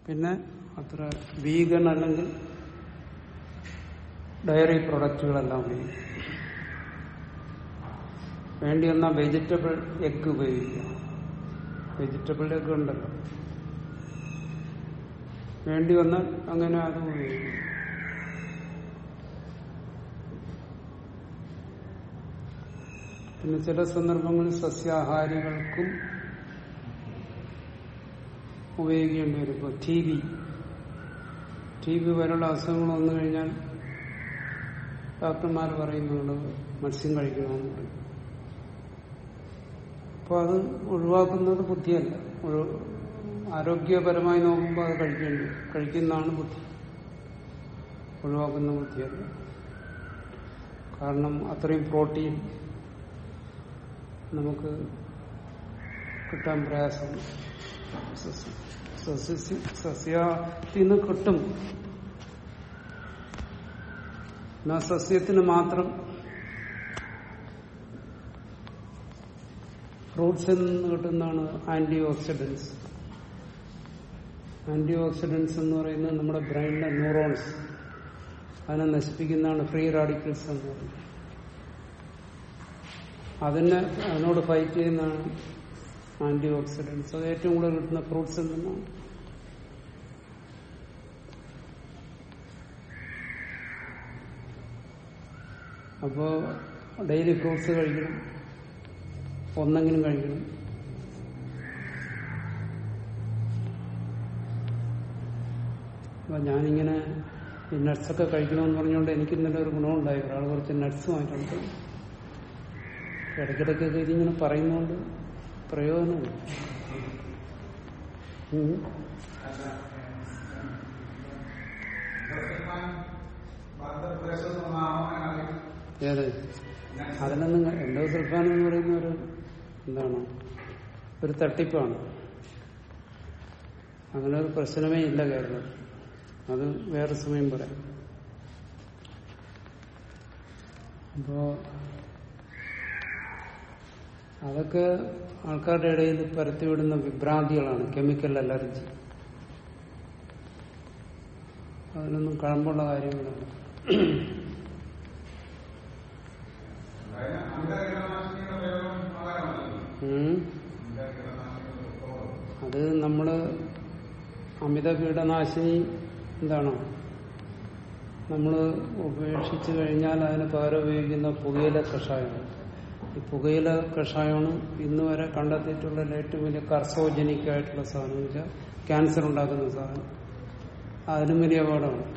പിന്നെ അത്ര വീഗൻ അല്ലെങ്കിൽ ഡയറി പ്രൊഡക്റ്റുകളെല്ലാം ഉപയോഗിക്കും വേണ്ടി വന്നാൽ വെജിറ്റബിൾ എഗ് ഉപയോഗിക്കാം വെജിറ്റബിൾ എഗ് ഉണ്ടല്ലോ വേണ്ടി വന്നാൽ അങ്ങനെ അത് ഉപയോഗിക്കും പിന്നെ ചില സന്ദർഭങ്ങളിൽ സസ്യാഹാരികൾക്കും ഉപയോഗിക്കേണ്ടി വരും ഇപ്പോൾ ടി ബി ടി ബി പോലുള്ള അസുഖങ്ങൾ വന്നു കഴിഞ്ഞാൽ ഡോക്ടർമാർ പറയുന്നുണ്ട് മത്സ്യം കഴിക്കണമെന്ന് പറയും അപ്പോൾ അത് ഒഴിവാക്കുന്നത് ബുദ്ധിയല്ല ഒരു- ആരോഗ്യപരമായി നോക്കുമ്പോൾ അത് കഴിക്കേണ്ടി കഴിക്കുന്നതാണ് ബുദ്ധി ഒഴിവാക്കുന്ന ബുദ്ധിയല്ല കാരണം അത്രയും പ്രോട്ടീൻ നമുക്ക് കിട്ടാൻ പ്രയാസം സസ്യത്തിൽ നിന്ന് കിട്ടും എന്നാൽ സസ്യത്തിന് മാത്രം ഫ്രൂട്ട്സിൽ നിന്ന് കിട്ടുന്നതാണ് ആന്റി ഓക്സിഡൻസ് ആന്റി ഓക്സിഡൻസ് എന്ന് പറയുന്നത് നമ്മുടെ ബ്രെയിനിലെ ന്യൂറോൺസ് അതിനെ നശിപ്പിക്കുന്നതാണ് ഫ്രീ റാഡിക്കൽസ് എന്ന് പറയുന്നത് അതിനെ അതിനോട് ഫൈറ്റ് ചെയ്യുന്നതാണ് ആന്റി ഓക്സിഡൻസ് അത് ഏറ്റവും കൂടുതൽ കിട്ടുന്ന ഫ്രൂട്ട്സിൽ നിന്നാണ് അപ്പോ ഡെയിലി ഫ്രൂട്ട്സ് കഴിക്കണം ഒന്നെങ്കിലും കഴിക്കണം അപ്പൊ ഞാനിങ്ങനെ ഈ നട്ട്സൊക്കെ കഴിക്കണമെന്ന് പറഞ്ഞുകൊണ്ട് എനിക്ക് ഇന്നലെ ഒരു ഗുണമുണ്ടായി ഒരാൾ കുറച്ച് നട്ട്സ് വാങ്ങിയിട്ടുണ്ട് ഇടയ്ക്കിടയ്ക്കൊക്കെ ഇതിങ്ങനെ പറയുന്നതുകൊണ്ട് പ്രയോജനമില്ല ഉം. ഏത് അതിനൊന്നും എൻഡോസൾഫാൻ എന്ന് പറയുന്ന ഒരു എന്താണ് ഒരു തട്ടിപ്പാണ് അങ്ങനെ ഒരു പ്രശ്നമേ ഇല്ല കേരളത്തിൽ അത് വേറെ സമയം പറയാം അപ്പോ അതൊക്കെ ആൾക്കാരുടെ ഇടയിൽ പരത്തിവിടുന്ന വിഭ്രാന്തികളാണ് കെമിക്കൽ അലർജി അതിനൊന്നും കഴമ്പുള്ള കാര്യങ്ങളാണ് ഉം. അത് നമ്മള് അമിത കീടനാശിനി എന്താണ് നമ്മൾ ഉപേക്ഷിച്ചു കഴിഞ്ഞാൽ അതിന് പകരം ഉപയോഗിക്കുന്ന പുകയില കഷായമാണ് ഈ പുകയില കഷായമാണ് ഇന്ന് വരെ കണ്ടെത്തിയിട്ടുള്ള ഏറ്റവും വലിയ കർസോജനിക് ആയിട്ടുള്ള സാധനം എന്ന് വെച്ചാൽ ക്യാൻസർ ഉണ്ടാക്കുന്ന സാധനം അതിനും വലിയ അപകടമാണ്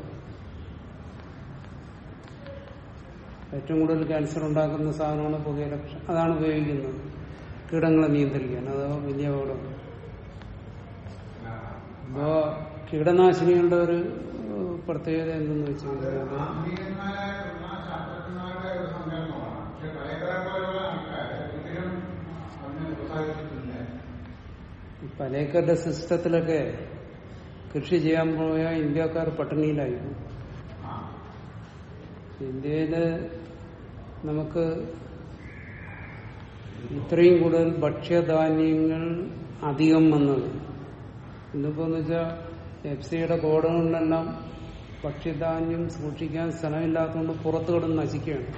ഏറ്റവും കൂടുതൽ ക്യാൻസർ ഉണ്ടാക്കുന്ന സാധനമാണ് പുകയില കഷായം അതാണ് ഉപയോഗിക്കുന്നത് കീടങ്ങളെ നിയന്ത്രിക്കാൻ അത് വലിയ അപകടമാണ് അപ്പോ കീടനാശിനികളുടെ ഒരു ഏഹ്, പ്രത്യേകത എന്തെന്ന് വെച്ച് കഴിഞ്ഞാൽ ഈ പലേക്കറുടെ സിസ്റ്റത്തിലൊക്കെ കൃഷി ചെയ്യാൻ പോയ ഇന്ത്യക്കാർ പട്ടിണിയിലായിരുന്നു ഇന്ത്യയില് നമുക്ക് ഇത്രയും കൂടുതൽ ഭക്ഷ്യധാന്യങ്ങൾ അധികം വന്നത് ഇന്നിപ്പോ എന്ന് വെച്ചാൽ എഫ് സിയുടെ ഗോഡൌണിലെല്ലാം ഭക്ഷ്യധാന്യം സൂക്ഷിക്കാൻ സ്ഥലമില്ലാത്തതുകൊണ്ട് പുറത്തു കിടന്ന് നശിക്കുകയാണ്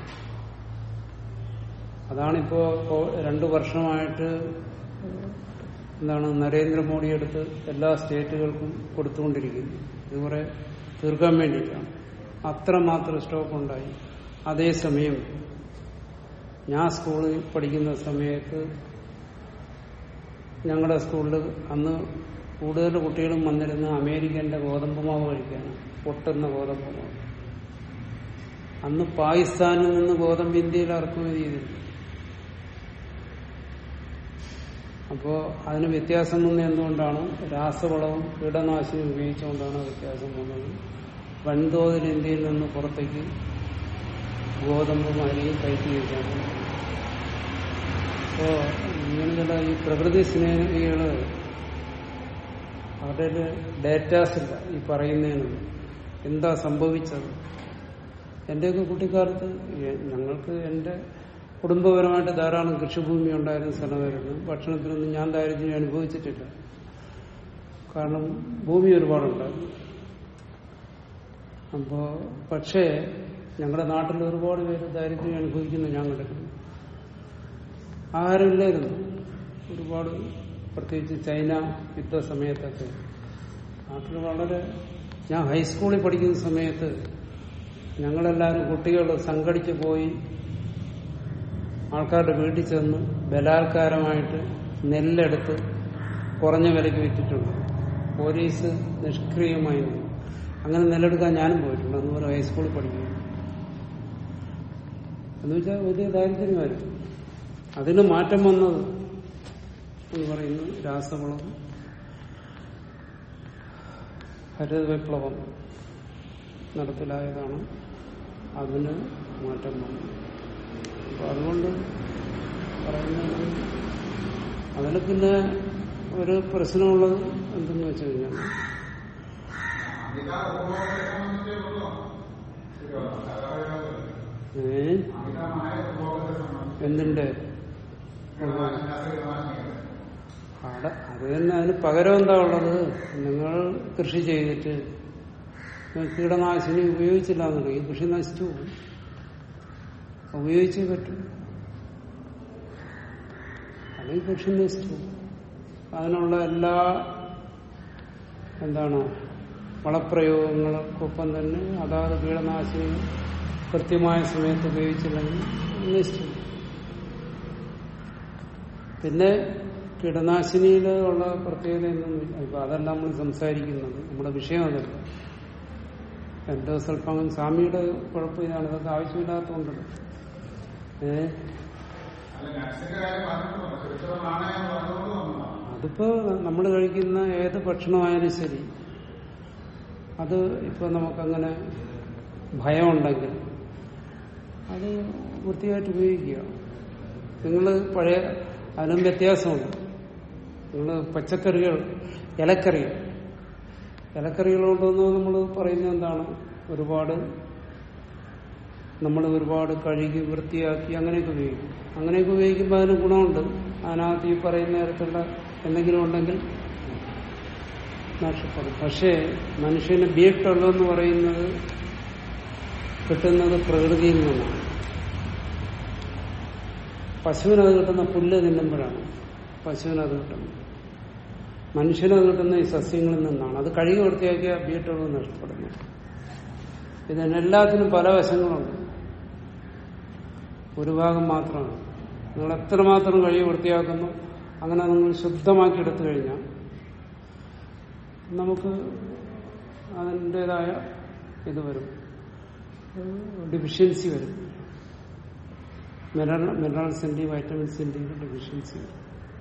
അതാണിപ്പോ കോ- രണ്ടു വർഷമായിട്ട് എന്താണ് നരേന്ദ്രമോദി എടുത്ത് എല്ലാ സ്റ്റേറ്റുകൾക്കും കൊടുത്തുകൊണ്ടിരിക്കുന്നത് ഇത് കുറെ തീർക്കാൻ വേണ്ടിയിട്ടാണ് അത്രമാത്രം സ്റ്റോക്ക് ഉണ്ടായി അതേസമയം ഞാൻ സ്കൂളിൽ പഠിക്കുന്ന സമയത്ത് ഞങ്ങളുടെ സ്കൂളിൽ അന്ന് കൂടുതൽ കുട്ടികളും വന്നിരുന്ന അമേരിക്കന്റെ ഗോതമ്പ് മാവ് കഴിക്കാനാണ് പൊട്ടുന്ന ഗോതമ്പ് മാവ് അന്ന് പാകിസ്ഥാനിൽ നിന്ന് ഗോതമ്പ് ഇന്ത്യയിൽ ഇറക്കുമതി ചെയ്തിരുന്നു അപ്പോ അതിന് വ്യത്യാസം വന്നത് എന്തുകൊണ്ടാണ് രാസവളവും കീടനാശിനി ഉപയോഗിച്ചുകൊണ്ടാണ് വ്യത്യാസം വന്നത് വൻതോതിൽ ഇന്ത്യയിൽ നിന്ന് പുറത്തേക്ക് ഗോതമ്പും അരിയും കയറ്റി വയ്ക്കാൻ അപ്പോ ഇങ്ങനെയുള്ള ഈ പ്രകൃതി സ്നേഹികള് അവരുടെ ഡേറ്റാസ് ഇല്ല ഈ പറയുന്നതിനൊന്നും എന്താ സംഭവിച്ചത് എന്റെയൊക്കെ കുട്ടിക്കാലത്ത് എ- ഞങ്ങൾക്ക് എന്റെ കുടുംബപരമായിട്ട് ധാരാളം കൃഷിഭൂമി ഉണ്ടായിരുന്ന സ്ഥലമായിരുന്നു ഭക്ഷണത്തിനൊന്നും ഞാൻ ദാരിദ്ര്യം അനുഭവിച്ചിട്ടില്ല കാരണം ഭൂമി ഒരുപാടുണ്ട് അപ്പോ പക്ഷേ ഞങ്ങളുടെ നാട്ടിൽ ഒരുപാട് പേര് ദാരിദ്ര്യം അനുഭവിക്കുന്നു ഞാൻ കണ്ടിട്ടുണ്ട് ആരുമില്ലായിരുന്നു ഒരുപാട് പ്രത്യേകിച്ച് ചൈന യുദ്ധ സമയത്തൊക്കെ നാട്ടിൽ വളരെ ഞാൻ ഹൈസ്കൂളിൽ പഠിക്കുന്ന സമയത്ത് ഞങ്ങളെല്ലാവരും കുട്ടികൾ സംഘടിച്ച് പോയി ആൾക്കാരുടെ വീട്ടിൽ ചെന്ന് ബലാത്കാരമായിട്ട് നെല്ലെടുത്ത് കുറഞ്ഞ വിലയ്ക്ക് വിറ്റിട്ടുണ്ട് പോലീസ് നിഷ്ക്രിയമായി നിന്നു. അങ്ങനെ നെല്ലെടുക്കാൻ ഞാനും പോയിട്ടുണ്ട് അന്ന് ഒരു ഹൈസ്കൂളിൽ പഠിക്കുന്നു എന്ന് വെച്ചാൽ വലിയ ദാരിദ്ര്യമായിരുന്നു അതിന് മാറ്റം വന്നത് എന്ന് പറയുന്നത് രാസവളം ഹരിത വിപ്ലവം നടപ്പിലായതാണ് അതിന് മാറ്റം വന്നത് അപ്പൊ അതുകൊണ്ട് പറയുന്നത് അതിന് പിന്നെ ഒരു പ്രശ്നമുള്ളത് എന്തെന്ന് വെച്ച് കഴിഞ്ഞാൽ ഏ എന്തിന്റെ അവിടെ അത് തന്നെ അതിന് പകരം എന്താ ഉള്ളത് നിങ്ങൾ കൃഷി ചെയ്തിട്ട് നിങ്ങൾ കീടനാശിനി ഉപയോഗിച്ചില്ല എന്നുണ്ടെങ്കിൽ കൃഷി നശിച്ചു പോകും ഉപയോഗിച്ചേ പറ്റും അല്ലെങ്കിൽ കൃഷി നശിച്ചു പോകും അതിനുള്ള എല്ലാ എന്താണ് വളപ്രയോഗങ്ങൾക്കൊപ്പം തന്നെ അതാത് കീടനാശിനി കൃത്യമായ സമയത്ത് ഉപയോഗിച്ചില്ലെങ്കിൽ നശിച്ചു പോകും. പിന്നെ കീടനാശിനിയിൽ ഉള്ള പ്രത്യേകത എന്തെന്ന് ഇപ്പൊ അതല്ല നമ്മൾ സംസാരിക്കുന്നത് നമ്മുടെ വിഷയം അതല്ല എന്റെ സ്വല്പം സ്വാമിയുടെ കുഴപ്പം ഇതാണ് ഇതൊക്കെ ആവശ്യമില്ലാത്തതുകൊണ്ടല്ലോ ഏ അതിപ്പോ നമ്മൾ കഴിക്കുന്ന ഏത് ഭക്ഷണമായാലും ശരി അത് ഇപ്പൊ നമുക്കങ്ങനെ ഭയമുണ്ടെങ്കിൽ അത് വൃത്തിയായിട്ട് ഉപയോഗിക്കുക നിങ്ങൾ പഴയ അതിനും വ്യത്യാസമുണ്ട് നിങ്ങൾ പച്ചക്കറികൾ ഇലക്കറികൾ ഇലക്കറികൾ കൊണ്ടൊന്ന് നമ്മൾ പറയുന്നത് എന്താണ് ഒരുപാട് നമ്മൾ ഒരുപാട് കഴുകി വൃത്തിയാക്കി അങ്ങനെയൊക്കെ ഉപയോഗിക്കും അങ്ങനെയൊക്കെ ഉപയോഗിക്കുമ്പോൾ അതിന് ഗുണമുണ്ട് അതിനകത്ത് ഈ പറയുന്ന തരത്തിലുള്ള എന്തെങ്കിലും ഉണ്ടെങ്കിൽ നഷ്ടപ്പെടും പക്ഷേ മനുഷ്യന് ബീട്ടുള്ളതെന്ന് പറയുന്നത് കിട്ടുന്നത് പ്രകൃതിയിൽ നിന്നാണ് പശുവിനത് കിട്ടുന്ന പുല്ല് തിന്നുമ്പോഴാണ് പശുവിനത് കിട്ടുന്നത് മനുഷ്യനത് കിട്ടുന്ന ഈ സസ്യങ്ങളിൽ നിന്നാണ് അത് കഴുകി വൃത്തിയാക്കിയ ബീട്ടുകൾ നഷ്ടപ്പെടുന്നു ഇതിനെല്ലാത്തിനും പല വശങ്ങളുണ്ട് ഒരു ഭാഗം മാത്രമാണ് നിങ്ങൾ എത്രമാത്രം കഴുകി വൃത്തിയാക്കുന്നു അങ്ങനെ നിങ്ങൾ ശുദ്ധമാക്കി എടുത്തു കഴിഞ്ഞാൽ നമുക്ക് അതിൻ്റെതായ ഇത് വരും ഡിഫിഷ്യൻസി വരും മിനറൽ മിനറൽസിന്റെയും വൈറ്റമിൻസിന്റെയും ഡെഫിഷ്യൻസി വരും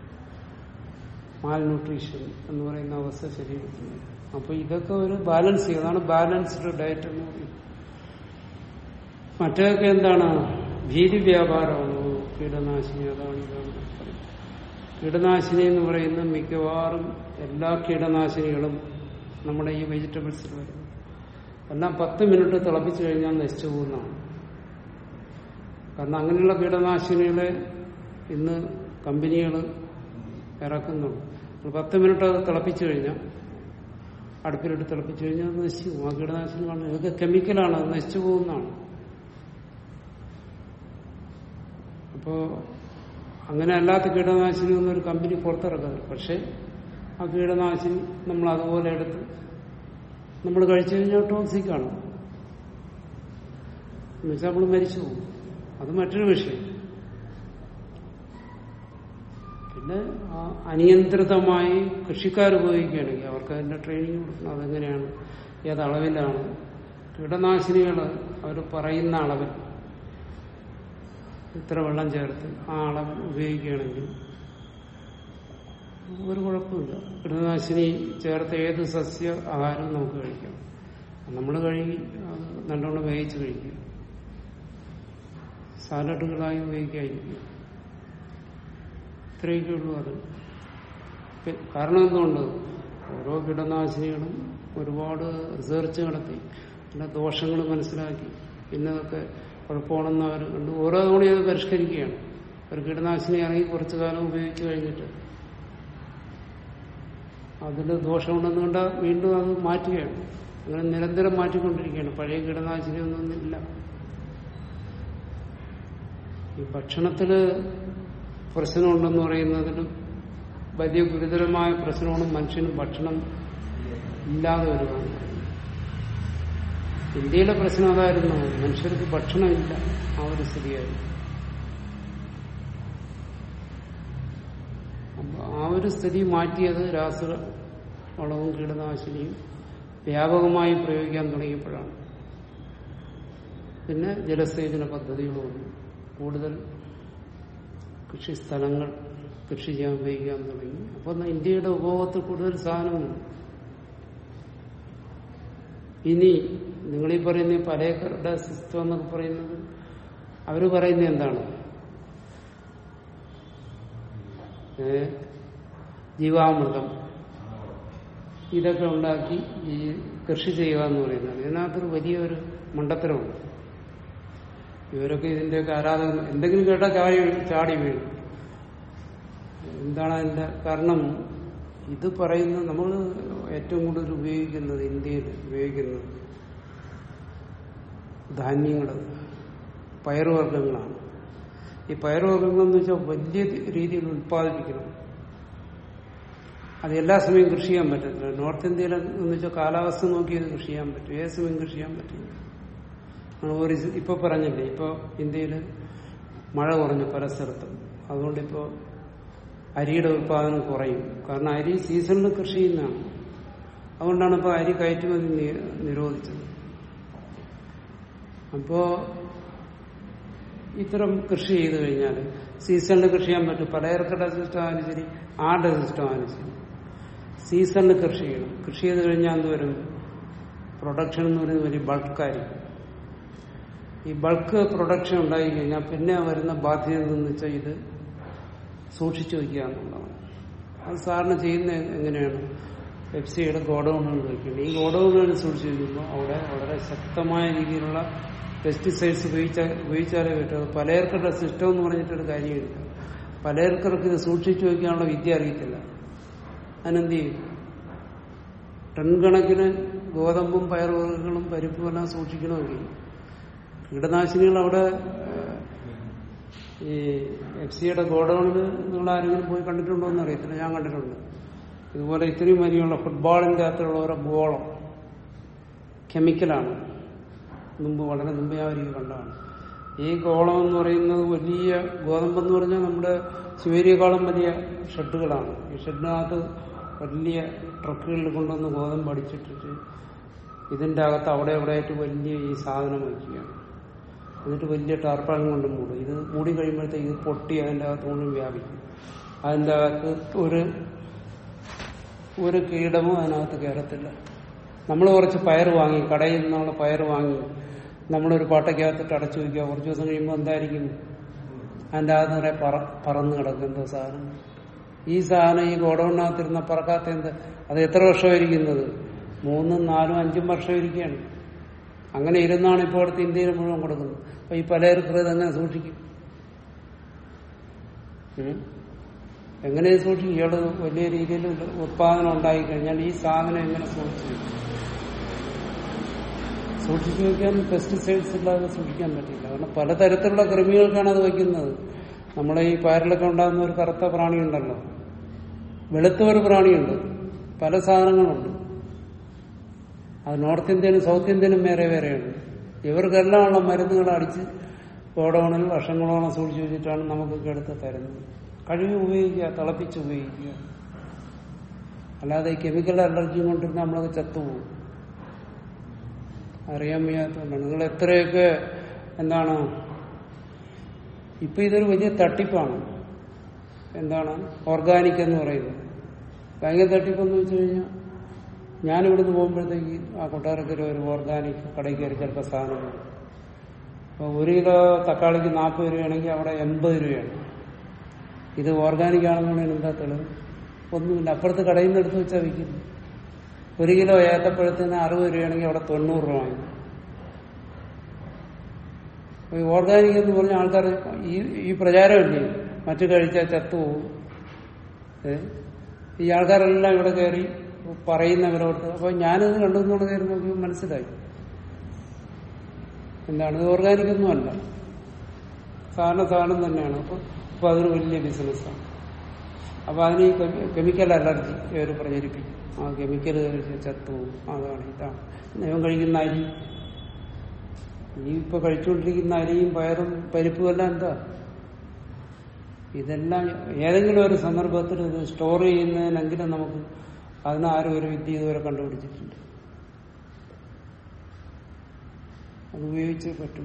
മാൽ ന്യൂട്രീഷൻ എന്ന് പറയുന്ന അവസ്ഥ ശരീരത്തിന് അപ്പൊ ഇതൊക്കെ ഒരു ബാലൻസ് ചെയ്യും അതാണ് ബാലൻസ്ഡ് ഡയറ്റ് എന്ന് പറയുന്നത് മറ്റേതൊക്കെ എന്താണ് ഭീതി വ്യാപാരമാണ് കീടനാശിനി അതാണ് ഇതാണ് പറയുന്നത്. കീടനാശിനി എന്ന് പറയുന്ന മിക്കവാറും എല്ലാ കീടനാശിനികളും നമ്മുടെ ഈ വെജിറ്റബിൾസിൽ വരും എല്ലാം പത്ത് മിനിറ്റ് തിളപ്പിച്ചു കഴിഞ്ഞാൽ നശിച്ചു പോകുന്നതാണ് കാരണം അങ്ങനെയുള്ള കീടനാശിനികളെ ഇന്ന് കമ്പനികൾ ഇറക്കുന്നുണ്ട് ഒരു പത്ത് മിനിറ്റ് അത് തിളപ്പിച്ചു കഴിഞ്ഞാൽ അടുപ്പിലിട്ട് തിളപ്പിച്ചു കഴിഞ്ഞാൽ അത് നശിച്ചു പോകും ആ കീടനാശിനി കാണുന്നത് ഇതൊക്കെ കെമിക്കലാണ് അത് നശിച്ചു പോകുന്നതാണ് അപ്പോ അങ്ങനെ അല്ലാത്ത കീടനാശിനി ഒന്നും ഒരു കമ്പനി പുറത്തിറക്കുന്നത് പക്ഷെ ആ കീടനാശിനി നമ്മൾ അതുപോലെ എടുത്ത് നമ്മൾ കഴിച്ചു കഴിഞ്ഞാൽ ടോക്സിക് ആണ് എന്നുവെച്ചാൽ നമ്മൾ മരിച്ചു പോകും അത് മറ്റൊരു വിഷയം പിന്നെ ആ അനിയന്ത്രിതമായി കൃഷിക്കാർ ഉപയോഗിക്കുകയാണെങ്കിൽ അവർക്ക് അതിന്റെ ട്രെയിനിങ് കൊടുക്കണം അതെങ്ങനെയാണ് ഏത് അളവിലാണ് കീടനാശിനികൾ അവർ പറയുന്ന അളവിൽ ഇത്ര വെള്ളം ചേർത്ത് ആ അളവിൽ ഉപയോഗിക്കുകയാണെങ്കിൽ ഒരു കുഴപ്പമില്ല കീടനാശിനി ചേർത്ത് ഏത് സസ്യ ആഹാരവും നമുക്ക് കഴിക്കാം നമ്മൾ കഴുകി അത് നല്ലോണം വേവിച്ച് കഴിക്കുക സാലഡുകളായി ഉപയോഗിക്കാതിരിക്കുക ഇത്രയൊക്കെ ഉള്ളൂ അത് പി- കാരണം എന്തുകൊണ്ട് ഓരോ കീടനാശിനികളും ഒരുപാട് റിസർച്ച് നടത്തി പിന്നെ ദോഷങ്ങൾ മനസ്സിലാക്കി ഇന്നതൊക്കെ കുഴപ്പമാണെന്ന് അവർ കണ്ട് ഓരോ തവണയും അത് പരിഷ്കരിക്കുകയാണ് ഒരു കീടനാശിനി ഇറങ്ങി കുറച്ചു കാലം ഉപയോഗിച്ചു കഴിഞ്ഞിട്ട് അതിൽ ദോഷമുണ്ടെന്ന് കണ്ടാൽ വീണ്ടും അത് മാറ്റുകയാണ് അങ്ങനെ നിരന്തരം മാറ്റിക്കൊണ്ടിരിക്കുകയാണ് പഴയ കീടനാശിനി ഒന്നും ഇല്ല ഈ ഭക്ഷണത്തില് പ്രശ്നമുണ്ടെന്ന് പറയുന്നതിലും വലിയ ഗുരുതരമായ പ്രശ്നമാണ് മനുഷ്യന് ഭക്ഷണം ഇല്ലാതെ വരുവാണ് ഇന്ത്യയിലെ പ്രശ്നം അതായിരുന്നു മനുഷ്യർക്ക് ഭക്ഷണമില്ല ആ ഒരു സ്ഥിതിയായിരുന്നു അപ്പൊ ആ ഒരു സ്ഥിതി മാറ്റിയത് രാസ വളവും കീടനാശിനിയും വ്യാപകമായി പ്രയോഗിക്കാൻ തുടങ്ങിയപ്പോഴാണ് പിന്നെ ജലസേചന പദ്ധതികളും കൂടുതൽ കൃഷിസ്ഥലങ്ങൾ കൃഷി ചെയ്യാൻ ഉപയോഗിക്കാൻ തുടങ്ങി അപ്പൊ എന്നാ ഇന്ത്യയുടെ ഉപഭോഗത്തിൽ കൂടുതൽ സാധനമുണ്ട് ഇനി നിങ്ങളീ പറയുന്ന പലേക്കറുടെ സിസ്റ്റം എന്നൊക്കെ പറയുന്നത് അവര് പറയുന്നത് എന്താണ് ഏ ജീവാമൃതം ഇതൊക്കെ ഉണ്ടാക്കി ഈ കൃഷി ചെയ്യുക എന്ന് പറയുന്നത് ഇതിനകത്തൊരു വലിയൊരു മണ്ടത്തരമുണ്ട് ഇവരൊക്കെ ഇതിന്റെയൊക്കെ ആരാധന എന്തെങ്കിലും കേട്ടാൽ ചാടി ചാടി വീഴും എന്താണ് അതിന്റെ കാരണം ഇത് പറയുന്നത് നമ്മൾ ഏറ്റവും കൂടുതൽ ഉപയോഗിക്കുന്നത് ഇന്ത്യയിൽ ഉപയോഗിക്കുന്നത് ധാന്യങ്ങൾ പയറുവർഗ്ഗങ്ങളാണ് ഈ പയറുവർഗ്ഗങ്ങൾ എന്ന് വെച്ചാൽ വലിയ രീതിയിൽ ഉത്പാദിപ്പിക്കണം അത് എല്ലാ സമയവും കൃഷി ചെയ്യാൻ പറ്റത്തില്ല നോർത്ത് ഇന്ത്യയിൽ എന്ന് വെച്ചാൽ കാലാവസ്ഥ നോക്കി ഇത് കൃഷി ചെയ്യാൻ പറ്റും ഏത് സമയം കൃഷി ചെയ്യാൻ പറ്റില്ല നമ്മൾ ഒരു സി- ഇപ്പൊ പറഞ്ഞില്ലേ ഇപ്പൊ ഇന്ത്യയിൽ മഴ കുറഞ്ഞു പല സ്ഥലത്തും അതുകൊണ്ട് ഇപ്പോ അരിയുടെ ഉത്പാദനം കുറയും കാരണം അരി സീസണിൽ കൃഷി ചെയ്യുന്നതാണ് അതുകൊണ്ടാണ് ഇപ്പൊ അരി കയറ്റുമതി നി- നിരോധിച്ചത് അപ്പോ ഇത്തരം കൃഷി ചെയ്തു കഴിഞ്ഞാൽ സീസണിൽ കൃഷി ചെയ്യാൻ പറ്റും പലചരക്കട സിസ്റ്റം ആയാലും ശരി ആരുടെ സിസ്റ്റം ആയാലും ശരി സീസണിൽ കൃഷി ചെയ്യണം കൃഷി ചെയ്ത് കഴിഞ്ഞാൽ എന്തുവരും പ്രൊഡക്ഷൻ എന്ന് പറയുന്നത് വലിയ ബൾക്കായിരിക്കും ഈ ബൾക്ക് പ്രൊഡക്ഷൻ ഉണ്ടായി കഴിഞ്ഞാൽ പിന്നെ വരുന്ന ബാധ്യത എന്ന് വെച്ചാൽ ഇത് സൂക്ഷിച്ചു വയ്ക്കുക എന്നുള്ളതാണ് അത് സാറിന് ചെയ്യുന്ന എങ്ങനെയാണ് പെപ്സിയുടെ ഗോഡൌണുകൾ വയ്ക്കുന്നത് ഈ ഗോഡൌണുകൾ സൂക്ഷിച്ചു വയ്ക്കുമ്പോൾ അവിടെ വളരെ ശക്തമായ രീതിയിലുള്ള പെസ്റ്റിസൈഡ്സ് ഉപയോഗിച്ച ഉപയോഗിച്ചാലേ പറ്റും അത് പലചരക്കരുടെ സിസ്റ്റം എന്ന് പറഞ്ഞിട്ടൊരു കാര്യമില്ല പലചരക്കർക്ക് ഇത് സൂക്ഷിച്ചു വയ്ക്കാനുള്ള വിദ്യ അറിയത്തില്ല അതിനെന്ത് ചെയ്യും ടൺ കണക്കിന് ഗോതമ്പും പയറുവർഗ്ഗങ്ങളും പരിപ്പും എല്ലാം സൂക്ഷിക്കണമെങ്കിൽ കീടനാശിനികൾ അവിടെ ഏഹ്, ഈ എഫ് സിയുടെ ഗോഡൌണിൽ നിങ്ങൾ ആരെങ്കിലും പോയി കണ്ടിട്ടുണ്ടോ എന്ന് അറിയത്തില്ല ഞാൻ കണ്ടിട്ടുണ്ട് ഇതുപോലെ ഇത്രയും വലിയുള്ള ഫുട്ബോളിന്റെ അകത്തുള്ള ഓരോ ഗോളം കെമിക്കലാണ് മുമ്പ് വളരെ മുമ്പ് ഞാൻ ഒരിക്കൽ കണ്ടതാണ് ഈ ഗോളം എന്ന് പറയുന്നത് വലിയ ഗോതമ്പെന്ന് പറഞ്ഞാൽ നമ്മുടെ ശിവേരിയേക്കാളും വലിയ ഷെഡുകളാണ് ഈ ഷെഡിനകത്ത് വലിയ ട്രക്കുകളിൽ കൊണ്ടുവന്ന് ഗോതമ്പ് അടിച്ചിട്ടിട്ട് ഇതിന്റെ അകത്ത് അവിടെ അവിടെ ആയിട്ട് വലിയ ഈ സാധനം വയ്ക്കുകയാണ് എന്നിട്ട് വലിയ ടാർപ്പാളം കൊണ്ട് മൂടും ഇത് മൂടി കഴിയുമ്പോഴത്തേക്ക് ഇത് പൊട്ടി അതിന്റെ അകത്ത് മുഴുവൻ വ്യാപിക്കും അതിന്റെ അകത്ത് ഒരു ഒരു കീടമോ അതിനകത്ത് കയറത്തില്ല നമ്മൾ കുറച്ച് പയർ വാങ്ങി കടയിൽ നിന്നുള്ള പയർ വാങ്ങി നമ്മളൊരു പാട്ടയ്ക്കകത്തിട്ട് അടച്ചു വയ്ക്കുക കുറച്ച് ദിവസം കഴിയുമ്പോൾ എന്തായിരിക്കും അതിന്റെ അകത്ത് നിറയെ പറ പറന്ന് കിടക്കും എന്തോ സാധനം ഈ സാധനം ഈ ഗോഡൌണിനകത്തിരുന്ന പറക്കാത്ത എന്ത് അത് എത്ര വർഷം ഇരിക്കുന്നത് മൂന്നും നാലും അഞ്ചും വർഷം ഇരിക്കുകയാണ് അങ്ങനെ ഇരുന്നാണ് ഇപ്പോൾ അടുത്ത് ഇന്ത്യയിൽ മുഴുവൻ കൊടുക്കുന്നത് അപ്പൊ ഈ പലചരക്കർ ഇതെങ്ങനെ സൂക്ഷിക്കും ഉം? എങ്ങനെ സൂക്ഷിക്കും ഇയാള് വലിയ രീതിയിൽ ഉത്പാദനം ഉണ്ടായി കഴിഞ്ഞാൽ ഈ സാധനം എങ്ങനെ സൂക്ഷിച്ചു വെക്കും? സൂക്ഷിച്ചു വെക്കാൻ പെസ്റ്റിസൈഡ്സ് ഇല്ലാതെ സൂക്ഷിക്കാൻ പറ്റില്ല കാരണം പലതരത്തിലുള്ള കൃമികൾക്കാണ് അത് വയ്ക്കുന്നത് നമ്മളെ ഈ പയറിലൊക്കെ ഉണ്ടാകുന്ന ഒരു കറുത്ത പ്രാണിയുണ്ടല്ലോ വെളുത്ത ഒരു പ്രാണിയുണ്ട് പല സാധനങ്ങളുണ്ട് അത് നോർത്ത് ഇന്ത്യയിലും സൗത്ത് ഇന്ത്യയിലും വേറെ വേറെയുണ്ട് ഇവർക്കെല്ലാം ഉള്ള മരുന്നുകൾ അടിച്ച് ഗോഡൌണിൽ വർഷങ്ങളോളം സൂക്ഷിച്ചു വെച്ചിട്ടാണ് നമുക്കൊക്കെ എടുത്ത് തരുന്നത് കഴുകി ഉപയോഗിക്കുക തിളപ്പിച്ച് ഉപയോഗിക്കുക അല്ലാതെ ഈ കെമിക്കൽ അലർജി കൊണ്ടിരുന്ന് നമ്മളത് ചത്തുപോകും അറിയാൻ വയ്യാത്തതുകൊണ്ടാണ് നിങ്ങൾ എത്രയൊക്കെ എന്താണ് ഇപ്പൊ ഇതൊരു വലിയ തട്ടിപ്പാണ് എന്താണ് ഓർഗാനിക് എന്ന് പറയുന്നത് ഭയങ്കര തട്ടിപ്പെന്ന് വെച്ച് കഴിഞ്ഞാൽ ഞാനിവിടുന്ന് പോകുമ്പോഴത്തേക്ക് ആ കൊട്ടാരക്കര ഒരു ഓർഗാനിക് കടയിൽ കയറി ചിലപ്പോൾ സാധനം വാങ്ങും. അപ്പൊ ഒരു കിലോ തക്കാളിക്ക് നാൽപ്പത് രൂപയാണെങ്കിൽ അവിടെ എൺപത് രൂപയാണ് ഇത് ഓർഗാനിക് ആണെന്നുണ്ടെങ്കിൽ എന്താ തെളിവ് ഒന്നുമില്ല അപ്പുറത്ത് കടയിൽ നിന്ന് എടുത്ത് വെച്ചാൽ വിൽക്കുന്നു ഒരു കിലോ ഏത്തപ്പഴത്തിന് അറുപത് രൂപയാണെങ്കിൽ അവിടെ തൊണ്ണൂറ് രൂപ വാങ്ങി അപ്പൊ ഈ ഓർഗാനിക് എന്ന് പറഞ്ഞ ആൾക്കാർ ഈ ഈ പ്രചാരമില്ലേ മറ്റു കഴിച്ചാൽ ചത്തുപോകും ഏ? ഈ ആൾക്കാരെല്ലാം ഇവിടെ കയറി പറയുന്നവരോട് അപ്പൊ ഞാനിത് കണ്ടെന്നുള്ള കയറി നോക്കി മനസ്സിലായി എന്താണ് ഇത് ഓർഗാനിക് ഒന്നുമല്ല സാധാരണ സാധനം തന്നെയാണ് അപ്പൊ അപ്പൊ അതൊരു വലിയ ബിസിനസ്സാണ് അപ്പൊ അതിന് ഈ കെമിക്കൽ അലർജി ഇവർ പ്രചരിപ്പിക്കും ആ കെമിക്കൽ കഴിച്ച് ചത്തുപോകും അതാണ് ഇതാണ് ദൈവം കഴിക്കുന്ന അരി ഈ ഇപ്പൊ കഴിച്ചുകൊണ്ടിരിക്കുന്ന അരിയും പയറും പരിപ്പും എല്ലാം എന്താ ഇതെല്ലാം ഏതെങ്കിലും ഒരു സന്ദർഭത്തിൽ ഇത് സ്റ്റോർ ചെയ്യുന്നതിനെങ്കിലും നമുക്ക് അതിനാരും ഒരു വിദ്യ ഇതുവരെ കണ്ടുപിടിച്ചിട്ടുണ്ട് അത് ഉപയോഗിച്ചേ പറ്റും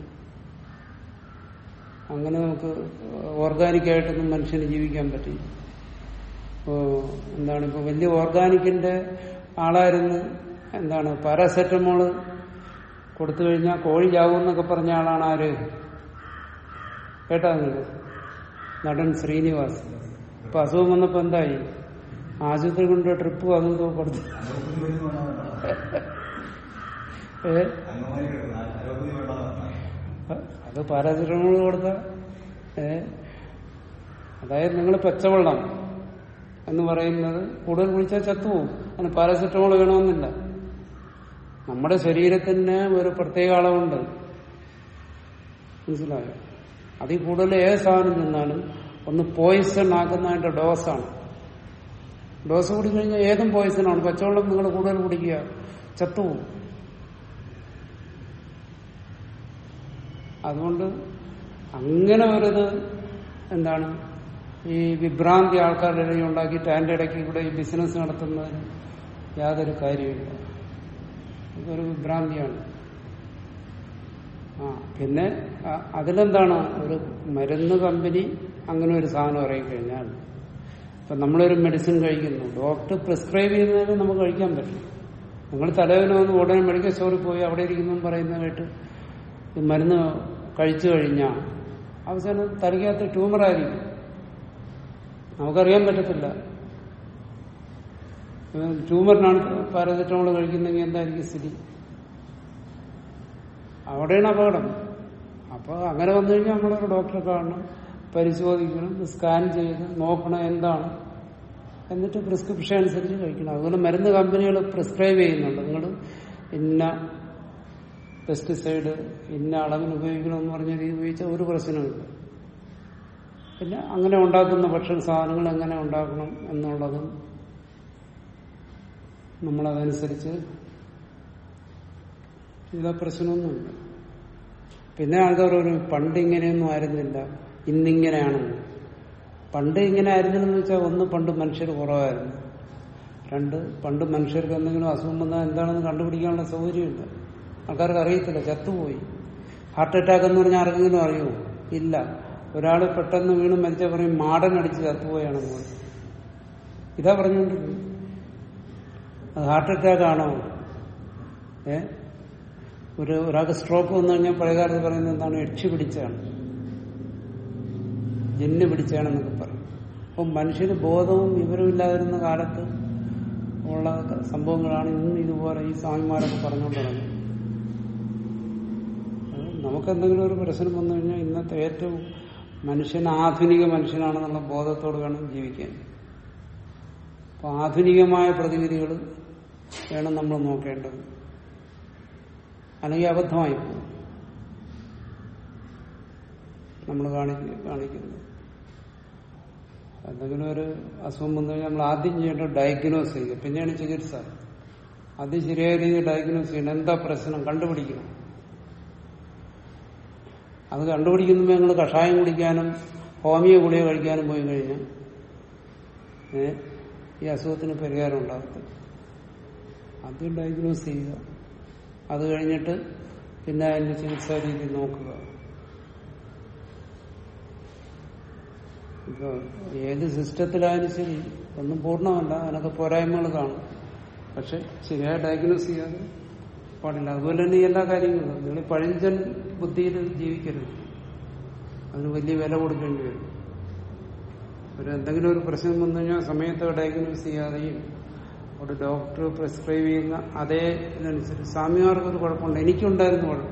അങ്ങനെ നമുക്ക് ഓർഗാനിക്കായിട്ടൊന്നും മനുഷ്യന് ജീവിക്കാൻ പറ്റില്ല ഇപ്പോ എന്താണ് ഇപ്പൊ വലിയ ഓർഗാനിക്കിന്റെ ആളായിരുന്നു എന്താണ് പാരാസെറ്റമോള് കൊടുത്തു കഴിഞ്ഞാൽ കോഴി ചാവും എന്നൊക്കെ പറഞ്ഞ ആളാണ് ആര് കേട്ടാ നിങ്ങൾ നടൻ ശ്രീനിവാസ് ഇപ്പൊ അസുഖം വന്നപ്പോ എന്തായി ആശുപത്രി കൊണ്ട് ട്രിപ്പും അതും ഇതും കൊടുത്തു ഏ അത് പാരാസെറ്റമോൾ കൊടുത്ത ഏ അതായത് നിങ്ങൾ പച്ചവെള്ളം എന്ന് പറയുന്നത് കൂടുതൽ കുടിച്ചാൽ ചത്തുപോകും അതിന് പാരാസെറ്റമോൾ വേണമെന്നില്ല നമ്മുടെ ശരീരത്തിന് ഒരു പ്രത്യേക അളവുണ്ട് മനസ്സിലായോ അതിൽ കൂടുതൽ ഏത് സാധനം തിന്നാലും ഒന്ന് പോയിസൺ ആക്കുന്നതിന്റെ ഡോസാണ് ഡോസ് കുടിക്കഴിഞ്ഞാൽ ഏതും പോയിസണാണ് പച്ചവെള്ളം നിങ്ങൾ കൂടുതൽ കുടിക്കുക ചത്തുപോകും അതുകൊണ്ട് അങ്ങനെ ഒരിത് എന്താണ് ഈ വിഭ്രാന്തി ആൾക്കാരുടെ ഇടയിൽ ഉണ്ടാക്കിയിട്ട് അതിന്റെ ഇടയ്ക്ക് ഇവിടെ ഈ ബിസിനസ് നടത്തുന്നതിന് യാതൊരു കാര്യമില്ല ഇതൊരു വിഭ്രാന്തിയാണ് ആ പിന്നെ അ- അതിലെന്താണ് ഒരു മരുന്ന് കമ്പനി അങ്ങനെ ഒരു സാധനം ഇറങ്ങിക്കഴിഞ്ഞാൽ ഇപ്പൊ നമ്മളൊരു മെഡിസിൻ കഴിക്കുന്നു ഡോക്ടർ പ്രിസ്ക്രൈബ് ചെയ്യുന്നതിന് നമുക്ക് കഴിക്കാൻ പറ്റും നിങ്ങൾ തലവേദന വന്ന് ഉടനെ മെഡിക്കൽ സ്റ്റോറിൽ പോയി അവിടെ ഇരിക്കുന്നു പറയുന്ന കേട്ട് ഈ മരുന്ന് കഴിച്ചു കഴിഞ്ഞാൽ അവസാനം തലയ്ക്കകത്ത് ട്യൂമറായിരിക്കും നമുക്കറിയാൻ പറ്റത്തില്ല ട്യൂമറിനാണ് പാരസെറ്റമോൾ കഴിക്കുന്നെങ്കിൽ എന്തായിരിക്കും സ്ഥിതി അവിടെയാണ് അപകടം അപ്പൊ അങ്ങനെ വന്നു കഴിഞ്ഞാൽ നമ്മളൊരു ഡോക്ടറെ കാണണം പരിശോധിക്കണം സ്കാൻ ചെയ്ത് നോക്കണം എന്താണ് എന്നിട്ട് പ്രിസ്ക്രിപ്ഷൻ അനുസരിച്ച് കഴിക്കണം അതുപോലെ മരുന്ന് കമ്പനികൾ പ്രിസ്ക്രൈബ് ചെയ്യുന്നുണ്ട് നിങ്ങൾ ഇന്ന പെസ്റ്റിസൈഡ് ഇന്ന അളവിന് ഉപയോഗിക്കണമെന്ന് പറഞ്ഞ രീതി ഉപയോഗിച്ചാൽ ഒരു പ്രശ്നമില്ല പിന്നെ അങ്ങനെ ഉണ്ടാക്കുന്ന ഭക്ഷണ സാധനങ്ങൾ എങ്ങനെ ഉണ്ടാക്കണം എന്നുള്ളതും നമ്മളതനുസരിച്ച് ഇതാ പ്രശ്നമൊന്നുമില്ല പിന്നെ ആൾക്കാർ ഒരു പണ്ട് ഇങ്ങനെയൊന്നും ആയിരുന്നില്ല ഇന്നിങ്ങനെയാണെന്ന് പണ്ട് ഇങ്ങനെ ആയിരുന്നില്ലെന്ന് വെച്ചാൽ ഒന്ന് പണ്ട് മനുഷ്യർ കുറവായിരുന്നു രണ്ട് പണ്ട് മനുഷ്യർക്ക് എന്തെങ്കിലും അസുഖം വന്നാൽ എന്താണെന്ന് കണ്ടുപിടിക്കാനുള്ള സൗകര്യമില്ല ആൾക്കാർക്ക് അറിയത്തില്ല ചത്തുപോയി ഹാർട്ട് അറ്റാക്ക് എന്ന് പറഞ്ഞാൽ ആർക്കെങ്കിലും അറിയുമോ ഇല്ല ഒരാൾ പെട്ടെന്ന് വീണ് മരിച്ച പറയും മാടൻ അടിച്ച് ചത്തുപോയാണെന്ന് പറയും ഇതാ പറഞ്ഞുകൊണ്ടിരുന്നത് അത് ഹാർട്ട് അറ്റാക്ക് ആണോ ഏ ഒരു ഒരാൾക്ക് സ്ട്രോക്ക് വന്നു കഴിഞ്ഞാൽ പഴയകാലത്ത് പറയുന്നത് എന്താണ് യക്ഷി പിടിച്ചാണ് ജന്ന് പിടിച്ചാണെന്നൊക്കെ പറയും അപ്പം മനുഷ്യന് ബോധവും വിവരവും ഇല്ലാതിരുന്ന കാലത്ത് ഉള്ള സംഭവങ്ങളാണ് ഇന്ന് ഇതുപോലെ ഈ സ്വാമിമാരൊക്കെ പറഞ്ഞുകൊണ്ട് നടക്കുന്നത് അത് നമുക്കെന്തെങ്കിലും ഒരു പ്രശ്നം വന്നു കഴിഞ്ഞാൽ ഇന്നത്തെ ഏറ്റവും മനുഷ്യൻ ആധുനിക മനുഷ്യനാണെന്നുള്ള ബോധത്തോട് വേണം ജീവിക്കാൻ അപ്പൊ ആധുനികമായ പ്രതിവിധികൾ വേണം നമ്മൾ നോക്കേണ്ടത് അല്ലെങ്കിൽ അബദ്ധമായി പോകും നമ്മൾ കാണി കാണിക്കുന്നത് എന്തെങ്കിലും ഒരു അസുഖം വന്നു കഴിഞ്ഞാൽ നമ്മൾ ആദ്യം ചെയ്യേണ്ട ഡയഗ്നോസ് ചെയ്യുക പിന്നെയാണ് ചികിത്സ ആദ്യം ശരിയായ രീതിയിൽ ഡയഗ്നോസ് ചെയ്യണം എന്താ പ്രശ്നം കണ്ടുപിടിക്കണം അത് കണ്ടുപിടിക്കുമ്പോൾ ഞങ്ങൾ കഷായം കുടിക്കാനും ഹോമിയോ ഗുളിക കഴിക്കാനും പോയി കഴിഞ്ഞാൽ ഏ, ഈ അസുഖത്തിന് പരിഹാരം ഉണ്ടാകത്തില്ല ആദ്യം ഡയഗ്നോസ് ചെയ്യുക അത് കഴിഞ്ഞിട്ട് പിന്നെ അതിന്റെ ചികിത്സാ രീതി നോക്കുക ഇപ്പൊ ഏത് സിസ്റ്റത്തിലായാലും ശരി ഒന്നും പൂർണ്ണമല്ല അതിനൊക്കെ പോരായ്മകൾ കാണും പക്ഷെ ശരിയായ ഡയഗ്നോസ് ചെയ്യാതെ പാടില്ല അതുപോലെ തന്നെ ഈ എല്ലാ കാര്യങ്ങളും നിങ്ങൾ ഈ പഴഞ്ചൻ ബുദ്ധിയിൽ ജീവിക്കരുത് അതിന് വലിയ വില കൊടുക്കേണ്ടി വരും ഒരു എന്തെങ്കിലും ഒരു പ്രശ്നം വന്നു കഴിഞ്ഞാൽ സമയത്ത് ഡയഗ്നോസ് ചെയ്യാതെയും ഒരു ഡോക്ടർ പ്രിസ്ക്രൈബ് ചെയ്യുന്ന അതേ ഇതിനനുസരിച്ച് സ്വാമിമാർക്ക് ഒരു കുഴപ്പമുണ്ട് എനിക്കുണ്ടായിരുന്നു കുഴപ്പം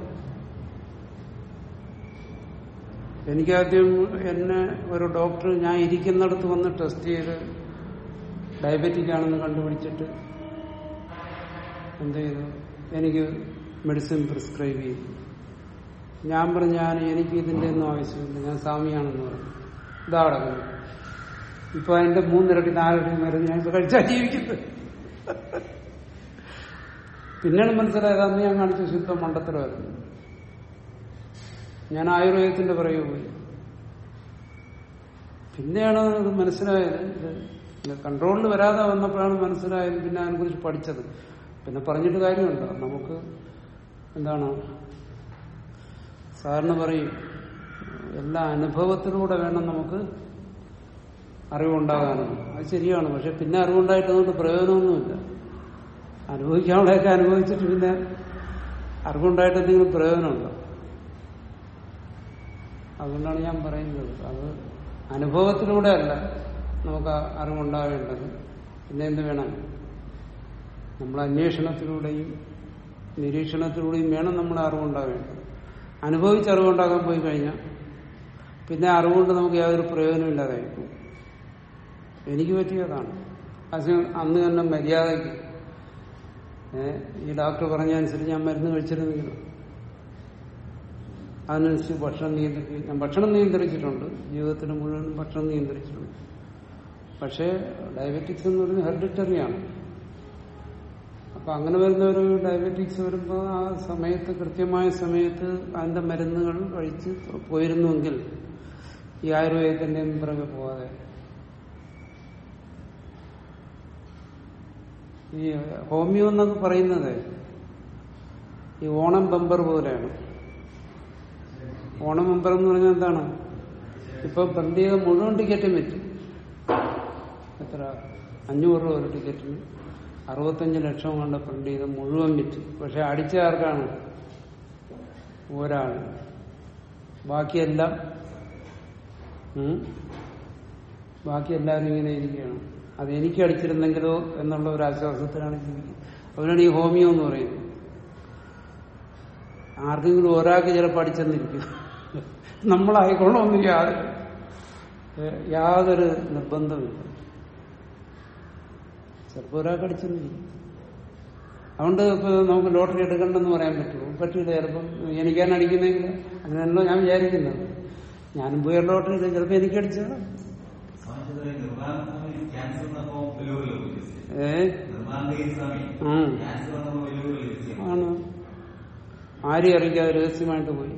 എനിക്കാദ്യം എന്നെ ഒരു ഡോക്ടർ ഞാൻ ഇരിക്കുന്നിടത്ത് വന്ന് ടെസ്റ്റ് ചെയ്ത് ഡയബറ്റിക് ആണെന്ന് കണ്ടുപിടിച്ചിട്ട് എന്ത് ചെയ്തു എനിക്ക് മെഡിസിൻ പ്രിസ്ക്രൈബ് ചെയ്തു ഞാൻ പറഞ്ഞു ഞാൻ എനിക്ക് ഇതിന്റെ ഒന്നും ആവശ്യമില്ല ഞാൻ സ്വാമിയാണെന്ന് പറഞ്ഞു ഇതാ കിടക്കുന്നു ഇപ്പൊ അതിന്റെ മൂന്നിരട്ടി നാലിരട്ടി മരുന്ന് ഞാൻ ഇപ്പൊ കഴിച്ചാൽ ജീവിക്കുന്നത് പിന്നെയാണ് മനസ്സിലായത് അന്ന് ഞാൻ കാണിച്ച ശുദ്ധ മണ്ടത്തരമായിരുന്നു ഞാൻ ആയുർവേദത്തിന്റെ പുറകെ പോയി പിന്നെയാണ് ഇത് മനസ്സിലായത് ഇത് കൺട്രോളിൽ വരാതെ വന്നപ്പോഴാണ് മനസ്സിലായത് പിന്നെ അതിനെക്കുറിച്ച് പഠിച്ചത് പിന്നെ പറഞ്ഞിട്ട് കാര്യമുണ്ടോ നമുക്ക് എന്താണ് സാറിന് പറയും എല്ലാ അനുഭവത്തിലൂടെ വേണം നമുക്ക് അറിവുണ്ടാകാനും അത് ശരിയാണ് പക്ഷെ പിന്നെ അറിവുണ്ടായിട്ടതുകൊണ്ട് പ്രയോജനമൊന്നുമില്ല അനുഭവിക്കാനുള്ളതൊക്കെ അനുഭവിച്ചിട്ട് പിന്നെ അറിവുണ്ടായിട്ട് എന്തെങ്കിലും പ്രയോജനമുണ്ടോ അതുകൊണ്ടാണ് ഞാൻ പറയുന്നത് അത് അനുഭവത്തിലൂടെ അല്ല നമുക്ക് അറിവുണ്ടാവേണ്ടത് പിന്നെ എന്ത് വേണം നമ്മൾ അന്വേഷണത്തിലൂടെയും നിരീക്ഷണത്തിലൂടെയും വേണം നമ്മൾ അറിവുണ്ടാവേണ്ടത് അനുഭവിച്ച് അറിവുണ്ടാക്കാൻ പോയി കഴിഞ്ഞാൽ പിന്നെ അറിവുകൊണ്ട് നമുക്ക് യാതൊരു പ്രയോജനമില്ലാതായിരിക്കും എനിക്ക് പറ്റിയതാണ് അത് അന്ന് തന്നെ മര്യാദയ്ക്ക് ഏഹ് ഈ ഡോക്ടർ പറഞ്ഞ അനുസരിച്ച് ഞാൻ മരുന്ന് കഴിച്ചിരുന്നെങ്കിലും അതിനനുസരിച്ച് ഭക്ഷണം നിയന്ത്രിക്കും ഞാൻ ഭക്ഷണം നിയന്ത്രിച്ചിട്ടുണ്ട് ജീവിതത്തിന് മുഴുവൻ ഭക്ഷണം നിയന്ത്രിച്ചിട്ടുണ്ട് പക്ഷേ ഡയബറ്റിക്സ് എന്ന് പറയുന്നത് ഹെറിഡിറ്ററിയാണ് അപ്പൊ അങ്ങനെ വരുന്ന ഒരു ഡയബറ്റിക്സ് വരുമ്പോൾ ആ സമയത്ത് കൃത്യമായ സമയത്ത് അതിന്റെ മരുന്നുകൾ കഴിച്ച് പോയിരുന്നുവെങ്കിൽ ഈ ആയുർവേദത്തിന്റെ പിറകെ പോവാതെ ഈ ഹോമിയോ എന്നൊക്കെ പറയുന്നത് ഈ ഓണം ബമ്പർ പോലെയാണ് ഓണം ബമ്പർ എന്ന് പറഞ്ഞാൽ എന്താണ് ഇപ്പൊ പ്രത്യേക മുഴുവൻ ടിക്കറ്റും പറ്റും എത്ര അഞ്ഞൂറ് രൂപ ഒരു ടിക്കറ്റിന് അറുപത്തഞ്ച് ലക്ഷം കൊണ്ട് പ്രിന്റ് ചെയ്ത് മുഴുവൻ വിറ്റ് പക്ഷെ അടിച്ച ആർക്കാണ് ഒരാൾ ബാക്കിയെല്ലാം ഉം, ബാക്കി എല്ലാവരും ഇങ്ങനെ ഇരിക്കുകയാണ് അത് എനിക്ക് അടിച്ചിരുന്നെങ്കിലോ എന്നുള്ള ഒരു ആശ്വാസത്തിലാണ് ജീവിക്കുന്നത് അതിനാണ് ഈ ഹോമിയോ എന്ന് പറയുന്നത് ആർക്കെങ്കിലും ഒരാൾക്ക് ചിലപ്പോൾ അടിച്ചെന്നിരിക്കും നമ്മളായിക്കൊള്ളണമെന്ന് യാതൊരു യാതൊരു നിർബന്ധമില്ല ചിലപ്പോൾ ഒരാൾക്ക് അടിച്ചെന്നിരിക്കും അതുകൊണ്ട് ഇപ്പൊ നമുക്ക് ലോട്ടറി എടുക്കണ്ടെന്ന് പറയാൻ പറ്റുമോ പറ്റില്ല ചിലപ്പം എനിക്കാണ് അടിക്കുന്നെങ്കിൽ അങ്ങനെയല്ലോ ഞാൻ വിചാരിക്കുന്നത് ഞാനും പോയി ഒരു ലോട്ടറി എടുക്കും ചിലപ്പോൾ എനിക്ക് അടിച്ചത് സ്വാമി നിർമ്മാണ സ്വാമി ക്യാൻസർ വന്നപ്പോ വെല്ലുവിളി ഏ നിർമ്മാണ സ്വാമി ഉം. ക്യാൻസർ വന്നപ്പോ വെല്ലുവിളി ആണ് ആരെയും അറിയിക്കാതെ രഹസ്യമായിട്ട് പോയി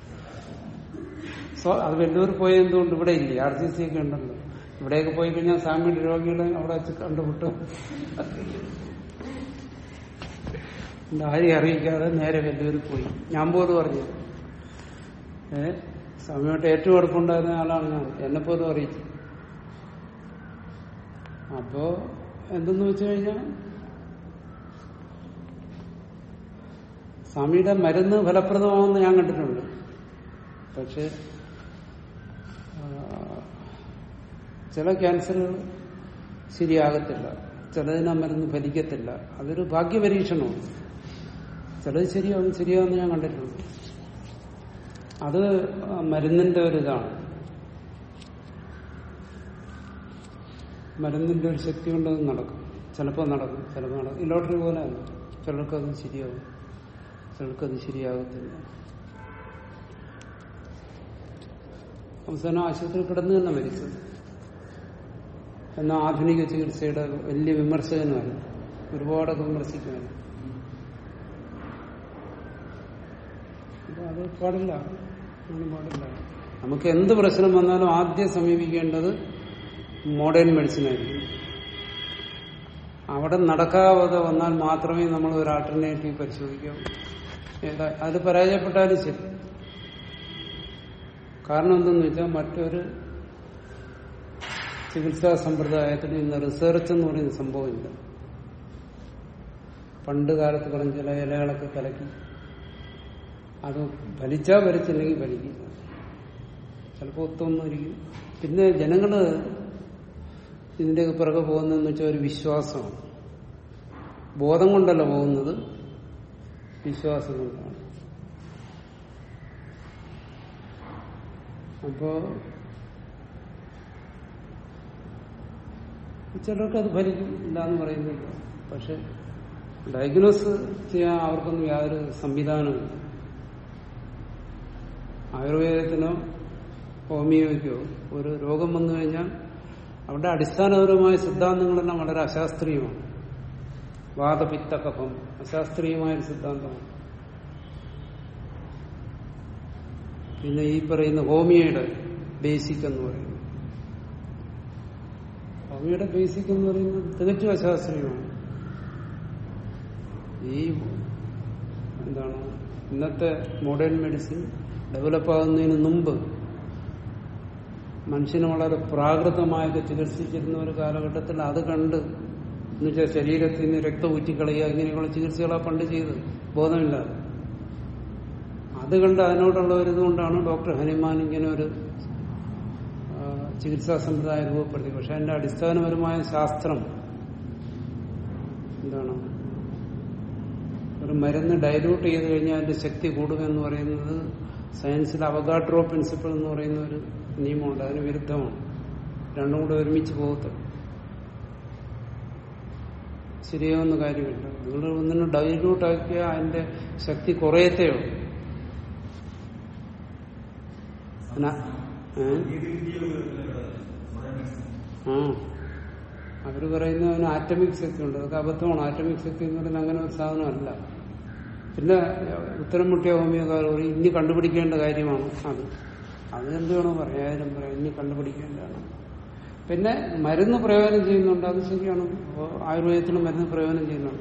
സോ അത് വെല്ലൂർ പോയ എന്തുകൊണ്ട് ഇവിടെ ഇല്ലേ ആർ സി സി ഒക്കെ ഉണ്ടല്ലോ ഇവിടെയൊക്കെ പോയി കഴിഞ്ഞാൽ സ്വാമിയുടെ രോഗികളെ അവിടെ വെച്ച് കണ്ടുമുട്ടും ഇത് ആരെയും അറിയിക്കാതെ നേരെ വെല്ലൂർ പോയി ഞാൻ പോലും പറഞ്ഞു ഏ സ്വാമിയോട്ട് ഏറ്റവും അടുപ്പുണ്ടായിരുന്ന ആളാണ് ഞാൻ എന്നെ പോലും അറിയിച്ചു അപ്പോ എന്തെന്ന് വെച്ചു കഴിഞ്ഞാൽ സ്വാമിയുടെ മരുന്ന് ഫലപ്രദമാണെന്ന് ഞാൻ കണ്ടിട്ടുണ്ട് പക്ഷെ ആ, ചില ക്യാൻസറുകൾ ശരിയാകത്തില്ല ചിലതിന് ആ മരുന്ന് ഫലിക്കത്തില്ല അതൊരു ഭാഗ്യപരീക്ഷണമാണ് ചിലത് ശരിയാവും ശരിയാവുമെന്ന് ഞാൻ കണ്ടിട്ടുണ്ട് അത് ആ മരുന്നിന്റെ ഒരു ഇതാണ് മരുന്നിന്റെ ഒരു ശക്തി കൊണ്ട് അത് നടക്കും ചിലപ്പോൾ നടക്കും ചിലപ്പോൾ നടക്കും ഈ ലോട്ടറി പോലെ ചിലർക്കത് ശരിയാവും ചിലർക്കത് ശരിയാകത്തില്ല അവസാനം ആശുപത്രിയിൽ കിടന്നു തന്നെ മരിച്ചത് എന്നാൽ ആധുനിക ചികിത്സയുടെ വലിയ വിമർശകനുമായിരുന്നു ഒരുപാടൊക്കെ വിമർശിക്കുമായിരുന്നു അപ്പൊ അത് പാടില്ല അങ്ങനെ പാടില്ല നമുക്ക് എന്ത് പ്രശ്നം വന്നാലും ആദ്യം സമീപിക്കേണ്ടത് മോഡേൺ മെഡിസിൻ ആയിരിക്കും അവിടെ നടക്കാതെ വന്നാൽ മാത്രമേ നമ്മൾ ഒരു ആൾട്ടർനേറ്റീവ് പരിശോധിക്കാവൂ ഏതാ അത് പരാജയപ്പെട്ടാലും ശരി കാരണം എന്തെന്ന് വെച്ചാൽ മറ്റൊരു ചികിത്സാ സമ്പ്രദായത്തിന് ഇന്ന് റിസർച്ച് എന്ന് പറയുന്ന സംഭവമില്ല പണ്ട് കാലത്ത് പറഞ്ഞ ചില ഇലകളൊക്കെ കലക്കി അത് ഫലിച്ചാ ഫലിച്ചില്ലെങ്കിൽ ഫലിക്കില്ല ചിലപ്പോൾ ഒത്തൊന്നിരിക്കും പിന്നെ ജനങ്ങള് ഇതിന്റെയൊക്കെ പിറകെ പോകുന്നതെന്ന് വെച്ചാൽ ഒരു വിശ്വാസമാണ് ബോധം കൊണ്ടല്ല പോകുന്നത് വിശ്വാസം കൊണ്ടാണ് അപ്പോ ചിലർക്ക് അത് ഫലിക്കും ഇല്ല എന്ന് പറയുന്നില്ല പക്ഷെ ഡയഗ്നോസ് ചെയ്യാൻ അവർക്കൊന്നും യാതൊരു സംവിധാനമില്ല ആയുർവേദത്തിനോ ഹോമിയോയ്ക്കോ ഒരു രോഗം വന്നു കഴിഞ്ഞാൽ അവരുടെ അടിസ്ഥാനപരമായ സിദ്ധാന്തങ്ങളെല്ലാം വളരെ അശാസ്ത്രീയമാണ് വാദപിത്ത കഫം അശാസ്ത്രീയമായ ഒരു സിദ്ധാന്തമാണ് പിന്നെ ഈ പറയുന്ന ഹോമിയയുടെ ബേസിക് എന്ന് പറയുന്നത് ഹോമിയയുടെ ബേസിക് എന്ന് പറയുന്നത് തികച്ചും അശാസ്ത്രീയമാണ് ഈ എന്താണ് ഇന്നത്തെ മോഡേൺ മെഡിസിൻ ഡെവലപ്പ് ആകുന്നതിന് മുമ്പ് മനുഷ്യനെ വളരെ പ്രാകൃതമായൊക്കെ ചികിത്സിച്ചിരുന്ന ഒരു കാലഘട്ടത്തിൽ അത് കണ്ട് എന്നുവെച്ചാൽ ശരീരത്തിൽ നിന്ന് രക്തം ഊറ്റിക്കളയുക ഇങ്ങനെയുള്ള ചികിത്സകളാ പണ്ട് ചെയ്ത് ബോധമില്ലാതെ അത് കണ്ട് അതിനോടുള്ള ഒരു ഇതുകൊണ്ടാണ് ഡോക്ടർ ഹനുമാൻ ഇങ്ങനെ ഒരു ആ, ചികിത്സാ സമ്പ്രദായം രൂപപ്പെടുത്തി പക്ഷെ അതിന്റെ അടിസ്ഥാനപരമായ ശാസ്ത്രം എന്താണ് ഒരു മരുന്ന് ഡൈലൂട്ട് ചെയ്ത് കഴിഞ്ഞാൽ അതിന്റെ ശക്തി കൂടുക എന്ന് പറയുന്നത് സയൻസിൽ അവഗാഡ്രോ പ്രിൻസിപ്പിൾ എന്ന് പറയുന്ന ഒരു നിയമമുണ്ട് അതിന് വിരുദ്ധമാണ് രണ്ടും കൂടെ ഒരുമിച്ച് പോകത്തില്ല ശരിയാവുന്ന കാര്യമില്ല നിങ്ങൾ ഒന്നിനെ ഡൈലൂട്ട് ആക്കിയാൽ അതിന്റെ ശക്തി കുറയത്തേ ഉള്ളൂ പിന്നെ, ഏ? ആ അവര് പറയുന്നത് അതിന് ആറ്റമിക് ശക്തി ഉണ്ട് അതൊക്കെ അബദ്ധമാണ് ആറ്റമിക് ശക്തി എന്ന് പറയുന്നത് അങ്ങനെ ഒരു സാധനമല്ല പിന്നെ ഉത്തരം മുട്ടിയ ഹോമിയോക്കാർ പറയും ഇനി കണ്ടുപിടിക്കേണ്ട കാര്യമാണ് അത് അത് എന്ത് വേണോ പറയാം ആയാലും പറയാം ഇനി കണ്ടുപിടിക്കേണ്ടതാണ് പിന്നെ മരുന്ന് പ്രയോജനം ചെയ്യുന്നുണ്ട് അത് ശരിയാണ് അപ്പോ ആയുർവേദത്തിന് മരുന്ന് പ്രയോജനം ചെയ്യുന്നുണ്ട്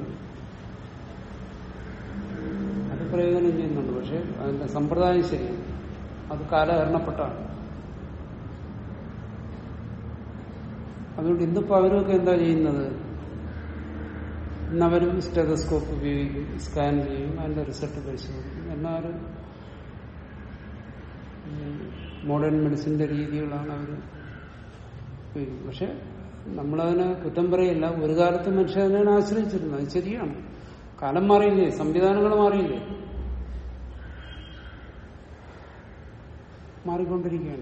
അത് പ്രയോജനം ചെയ്യുന്നുണ്ട് പക്ഷെ അതിന്റെ സമ്പ്രദായം ശരിയാണ് അത് കാലഹരണപ്പെട്ടാണ് അതുകൊണ്ട് ഇന്നിപ്പോ അവരൊക്കെ എന്താ ചെയ്യുന്നത് ഇന്നവരും സ്റ്റെതസ്കോപ്പ് ഉപയോഗിക്കും സ്കാൻ ചെയ്യും അതിന്റെ റിസൾട്ട് പരിശോധിക്കും എല്ലാവരും മോഡേൺ മെഡിസിന്റെ രീതികളാണ് അവർ ഉപയോഗിക്കുന്നത് പക്ഷെ നമ്മളതിനെ കുറ്റം പറയില്ല ഒരു കാലത്ത് മനുഷ്യൻ അതിനാണ് ആശ്രയിച്ചിരുന്നത് അത് ശരിയാണ് കാലം മാറിയില്ലേ സംവിധാനങ്ങൾ മാറിയില്ലേ മാറിക്കൊണ്ടിരിക്കുകയാണ്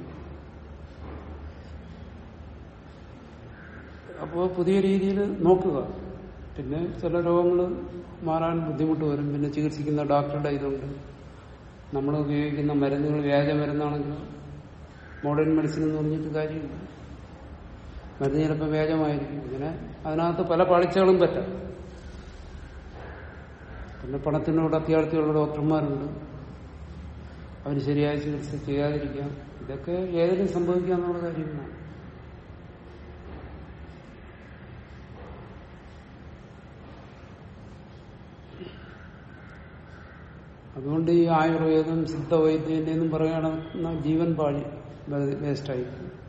അപ്പോൾ പുതിയ രീതിയിൽ നോക്കുക പിന്നെ ചില രോഗങ്ങൾ മാറാൻ ബുദ്ധിമുട്ട് വരും പിന്നെ ചികിത്സിക്കുന്ന ഡോക്ടറുടെ ഇതുണ്ട് നമ്മൾ ഉപയോഗിക്കുന്ന മരുന്നുകൾ വ്യാജ മരുന്നാണെങ്കിൽ മോഡേൺ മെഡിസിൻ എന്ന് പറഞ്ഞിട്ട് കാര്യമില്ല മരുന്ന് ചിലപ്പോൾ വ്യാജമായിരിക്കും ഇങ്ങനെ അതിനകത്ത് പല പാളിച്ചകളും പറ്റാം പിന്നെ പണത്തിനോട് അത്യാർത്ഥിയുള്ള ഡോക്ടർമാരുണ്ട് അവർ ശരിയായ ചികിത്സ ചെയ്യാതിരിക്കാം ഇതൊക്കെ ഏതിനും സംഭവിക്കാന്നുള്ള കാര്യങ്ങളാണ് അതുകൊണ്ട് ഈ ആയുർവേദം സിദ്ധവൈദ്യന്റെ എന്നും പറയുകയാണെന്ന ജീവൻ പാഴി വേസ്റ്റായി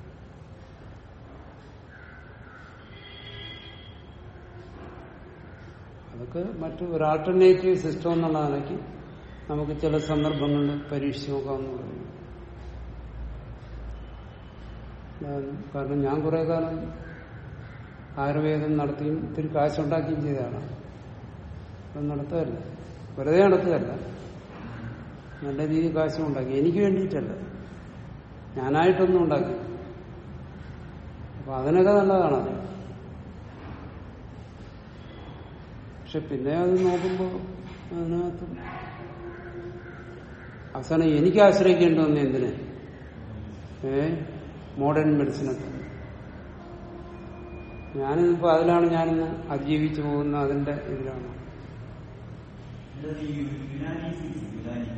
അതൊക്കെ മറ്റു ഒരു ആൾട്ടർനേറ്റീവ് സിസ്റ്റം എന്നുള്ള നിലയ്ക്ക് നമുക്ക് ചില സന്ദർഭങ്ങളിൽ പരീക്ഷിച്ച് നോക്കാമെന്ന് പറയുന്നു ഞാൻ- കാരണം ഞാൻ കുറെ കാലം ആയുർവേദം നടത്തിയും ഇത്തിരി കാശുണ്ടാക്കുകയും ചെയ്തതാണ് അത് നടത്തുകയല്ല വെറുതെ നടത്തുകയല്ല നല്ല രീതിയിൽ കാശും ഉണ്ടാക്കി എനിക്ക് വേണ്ടിയിട്ടല്ല ഞാനായിട്ടൊന്നും ഉണ്ടാക്കി അപ്പൊ അതിനൊക്കെ നല്ലതാണ് പക്ഷെ പിന്നെ അത് നോക്കുമ്പോ അതിനകത്ത് അവസാനം എനിക്ക് ആശ്രയിക്കേണ്ടി വന്ന എന്തിന് ഏ മോഡേൺ മെഡിസിനൊക്കെ ഞാനിപ്പോ അതിലാണ് ഞാനിന്ന് അതിജീവിച്ചു പോകുന്ന അതിന്റെ ഇതിലാണ് യുനാനി ചികിത്സ, യുനാനി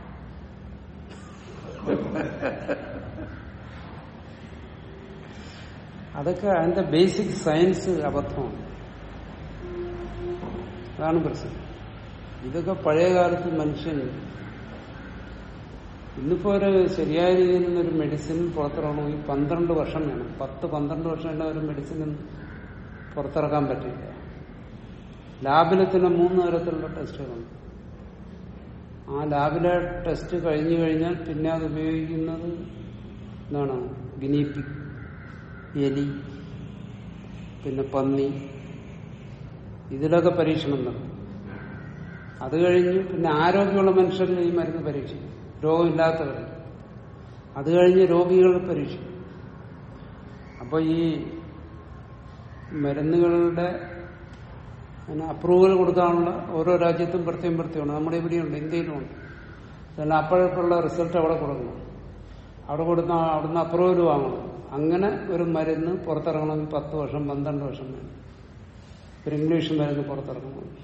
അതൊക്കെ അതിന്റെ ബേസിക് സയൻസ് അബദ്ധമാണ് അതാണ് പ്രശ്നം ഇതൊക്കെ പഴയ കാലത്ത് മനുഷ്യൻ ഇന്നിപ്പോ ഒരു ശരിയായ രീതിയിൽ നിന്നൊരു മെഡിസിൻ പുറത്തിറങ്ങണമെങ്കിൽ പന്ത്രണ്ട് വർഷം വേണം പത്ത് പന്ത്രണ്ട് വർഷം വേണ്ട ഒരു മെഡിസിൻ പുറത്തിറക്കാൻ പറ്റില്ല ലാബിൽ തന്നെ മൂന്ന് തരത്തിലുള്ള ടെസ്റ്റുകളുണ്ട് ആ ലാബിലെ ടെസ്റ്റ് കഴിഞ്ഞു കഴിഞ്ഞാൽ പിന്നെ അത് ഉപയോഗിക്കുന്നത് എന്താണ് ഗിനിപ്പി എലി പിന്നെ പന്നി ഇതിലൊക്കെ പരീക്ഷണം നടത്തും അത് കഴിഞ്ഞ് പിന്നെ ആരോഗ്യമുള്ള മനുഷ്യരിൽ ഈ മരുന്ന് പരീക്ഷിക്കും രോഗമില്ലാത്തവർ അത് കഴിഞ്ഞ് രോഗികൾ പരീക്ഷിക്കും അപ്പൊ ഈ മരുന്നുകളുടെ അപ്രൂവൽ കൊടുക്കാനുള്ള ഓരോ രാജ്യത്തും പ്രത്യേകം പ്രത്യേകമാണ് നമ്മുടെ ഇവിടെയുണ്ട് ഇന്ത്യയിലുമുണ്ട് ഇതെല്ലാം അപ്പോഴേക്കുള്ള റിസൾട്ട് അവിടെ കൊടുക്കണം അവിടെ കൊടുത്ത അവിടുന്ന് അപ്രൂവൽ വാങ്ങണം അങ്ങനെ ഒരു മരുന്ന് പുറത്തിറങ്ങണമെങ്കിൽ പത്ത് വർഷം പന്ത്രണ്ട് വർഷം വേണം ഒരു ഇംഗ്ലീഷ് മരുന്ന് പുറത്തിറങ്ങണമെങ്കിൽ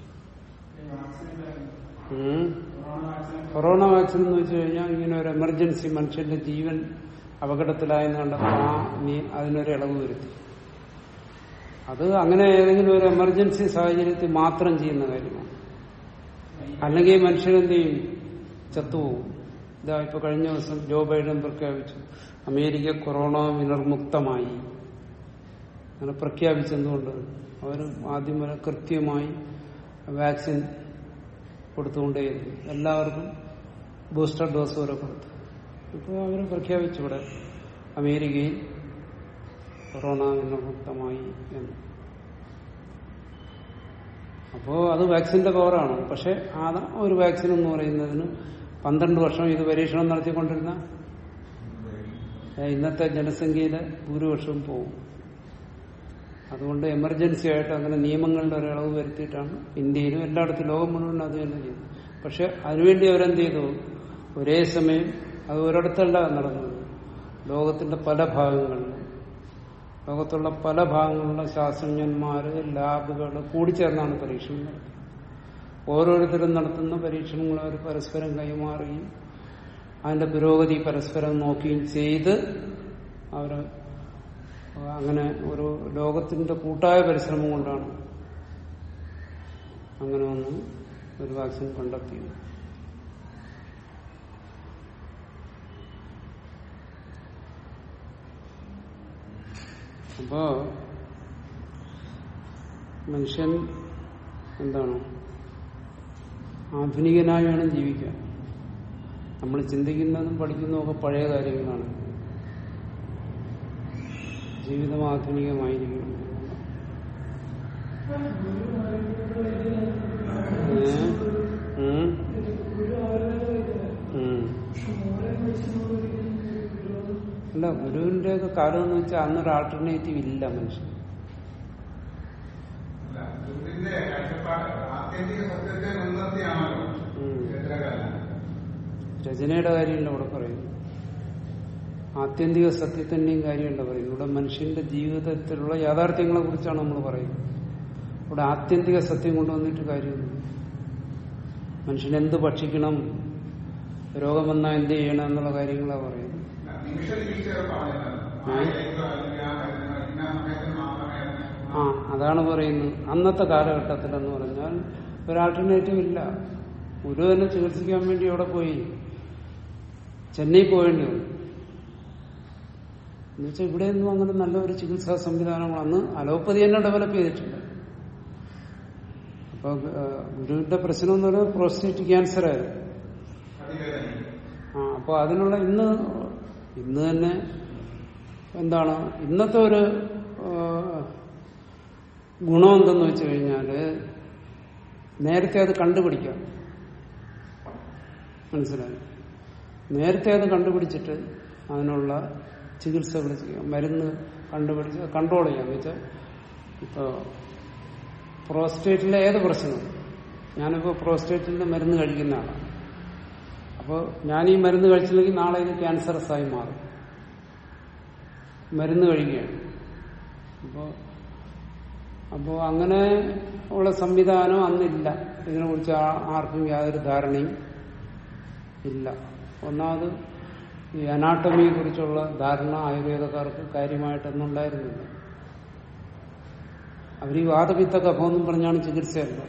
ഉം. കൊറോണ വാക്സിൻ എന്ന് വെച്ച് കഴിഞ്ഞാൽ ഇങ്ങനെ ഒരു എമർജൻസി മനുഷ്യന്റെ ജീവൻ അപകടത്തിലായെന്ന് കണ്ടപ്പോൾ ആ നീ അതിനൊരു ഇളവ് വരുത്തി അത് അങ്ങനെ ഏതെങ്കിലും ഒരു എമർജൻസി സാഹചര്യത്തിൽ മാത്രം ചെയ്യുന്ന കാര്യമാണ് അല്ലെങ്കിൽ മനുഷ്യനെന്ത് ചെയ്യും ചത്തുപോകും ഇതാ ഇപ്പൊ കഴിഞ്ഞ ദിവസം ജോ ബൈഡൻ പ്രഖ്യാപിച്ചു അമേരിക്ക കൊറോണ വിനിർമുക്തമായി അങ്ങനെ പ്രഖ്യാപിച്ചെന്തുകൊണ്ട് അവർ ആദ്യം വരെ കൃത്യമായി വാക്സിൻ കൊടുത്തുകൊണ്ടേയിരുന്നു എല്ലാവർക്കും ബൂസ്റ്റർ ഡോസ് വരെ കൊടുത്തു ഇപ്പോൾ അവർ പ്രഖ്യാപിച്ചു ഇവിടെ അമേരിക്കയിൽ കൊറോണ വിനിർമുക്തമായി എന്ന് അപ്പോ അത് വാക്സിന്റെ പവറാണ് പക്ഷെ ആ ഒരു വാക്സിൻ എന്ന് പറയുന്നതിന് പന്ത്രണ്ട് വർഷം ഇത് പരീക്ഷണം നടത്തിക്കൊണ്ടിരുന്ന ഏ, ഇന്നത്തെ ജനസംഖ്യയിലെ ഭൂരിപക്ഷവും പോകും അതുകൊണ്ട് എമർജൻസി ആയിട്ട് അങ്ങനെ നിയമങ്ങളുടെ ഒരു ഇളവ് വരുത്തിയിട്ടാണ് ഇന്ത്യയിലും എല്ലായിടത്തും ലോകം മുഴുവൻ അത് തന്നെ ചെയ്തു പക്ഷെ അതിനുവേണ്ടി അവരെന്ത് ചെയ്തു ഒരേ സമയം അത് ഒരിടത്തല്ല നടന്നത് ലോകത്തിന്റെ പല ഭാഗങ്ങളിലും ലോകത്തുള്ള പല ഭാഗങ്ങളിലുള്ള ശാസ്ത്രജ്ഞന്മാര് ലാബുകൾ കൂടിച്ചേർന്നാണ് പരീക്ഷണം നടത്തുന്നത് ഓരോരുത്തരും നടത്തുന്ന പരീക്ഷണങ്ങൾ അവർ പരസ്പരം കൈമാറുകയും അതിന്റെ പുരോഗതി പരസ്പരം നോക്കുകയും ചെയ്ത് അവർ അങ്ങനെ ഒരു ലോകത്തിന്റെ കൂട്ടായ പരിശ്രമം കൊണ്ടാണ് അങ്ങനെ ഒന്ന് ഒരു വാക്സിൻ കണ്ടെത്തിയത് അപ്പോ മനുഷ്യൻ എന്താണ് ആധുനികനായി വേണം ജീവിക്കാൻ നമ്മൾ ചിന്തിക്കുന്നതും പഠിക്കുന്നതും ഒക്കെ പഴയ കാര്യങ്ങളാണ് ജീവിതം ആധുനികമായിരിക്കും ഏ? ഉം? ഉം. അല്ല ഗുരുവിന്റെ ഒക്കെ കാലം എന്ന് വെച്ചാൽ അന്നൊരു ആൾട്ടർനേറ്റീവ് ഇല്ല മനുഷ്യൻ അല്ല, ഗുരുവിന്റെ കാഴ്ചപ്പാട് ആത്യന്തിക സത്യത്തെ മുൻനിർത്തിയാണല്ലോ ഉം. ക്ഷേത്രകാലം രചനയുടെ കാര്യമല്ല ഇവിടെ പറയുന്നു ആത്യന്തിക സത്യത്തിന്റെയും കാര്യമല്ല പറയുന്നത് ഇവിടെ മനുഷ്യന്റെ ജീവിതത്തിലുള്ള യാഥാർത്ഥ്യങ്ങളെ കുറിച്ചാണ് നമ്മൾ പറയുന്നത് ഇവിടെ ആത്യന്തിക സത്യം കൊണ്ടുവന്നിട്ട് കാര്യമൊന്നും മനുഷ്യൻ എന്ത് ഭക്ഷിക്കണം രോഗം വന്നാൽ എന്ത് ചെയ്യണം എന്നുള്ള കാര്യങ്ങളാണ് പറയുന്നത് നിമിഷ നിരീക്ഷകർ പറഞ്ഞത് ആ ഏതോ അല്ലെങ്കിൽ ആ മരുന്ന് ഇന്ന സമയത്ത് മാത്രമേ അതിനെ ആ അതാണ് പറയുന്നത് അന്നത്തെ കാലഘട്ടത്തിൽ എന്ന് പറഞ്ഞാൽ ഒരു ആൾട്ടർനേറ്റീവ് ഇല്ല ഗുരു തന്നെ ചികിത്സിക്കാൻ വേണ്ടി അവിടെ പോയി ചെന്നൈ പോകേണ്ടി വന്നു എന്നുവെച്ചാൽ ഇവിടെയൊന്നും അങ്ങനെ നല്ലൊരു ചികിത്സാ സംവിധാനങ്ങൾ അന്ന് അലോപ്പതി തന്നെ ഡെവലപ്പ് ചെയ്തിട്ടില്ല അപ്പൊ ആ, ഗുരുവിന്റെ പ്രശ്നം എന്ന് പറയുന്നത് പ്രോസ്റ്റേറ്റ് ക്യാൻസർ ആയിരുന്നു അതിവേദന ആ അപ്പൊ അതിനുള്ള ഇന്ന് ഇന്ന് തന്നെ എന്താണ് ഇന്നത്തെ ഒരു ആ, ഗുണം എന്തെന്ന് വെച്ച് കഴിഞ്ഞാല് നേരത്തെ അത് കണ്ടുപിടിക്കാം മനസ്സിലായി നേരത്തെ അത് കണ്ടുപിടിച്ചിട്ട് അതിനുള്ള ചികിത്സകൾ ചെയ്യാം മരുന്ന് കണ്ടുപിടിച്ച് കൺട്രോൾ ചെയ്യാം എന്ന് വെച്ചാൽ ഇപ്പോ പ്രോസ്റ്റേറ്റിലെ ഏത് പ്രശ്നം ഞാനിപ്പോ പ്രോസ്റ്റേറ്റിന്റെ മരുന്ന് കഴിക്കുന്ന ആളാണ് അപ്പോൾ ഞാൻ ഈ മരുന്ന് കഴിച്ചില്ലെങ്കിൽ നാളെ ഇത് ക്യാൻസറസ് ആയി മാറും മരുന്ന് കഴിക്കുകയാണ് അപ്പോൾ അപ്പോൾ അങ്ങനെ ഉള്ള സംവിധാനം അന്നില്ല ഇതിനെക്കുറിച്ച് ആ- ആർക്കും യാതൊരു ധാരണയും ഇല്ല ഒന്നാമത് ഈ അനാട്ടമിയെ കുറിച്ചുള്ള ധാരണ ആയുർവേദക്കാർക്ക് കാര്യമായിട്ടൊന്നും ഉണ്ടായിരുന്നില്ല അവർ ഈ വാദപിത്ത കഫമെന്നും പറഞ്ഞാണ് ചികിത്സയല്ല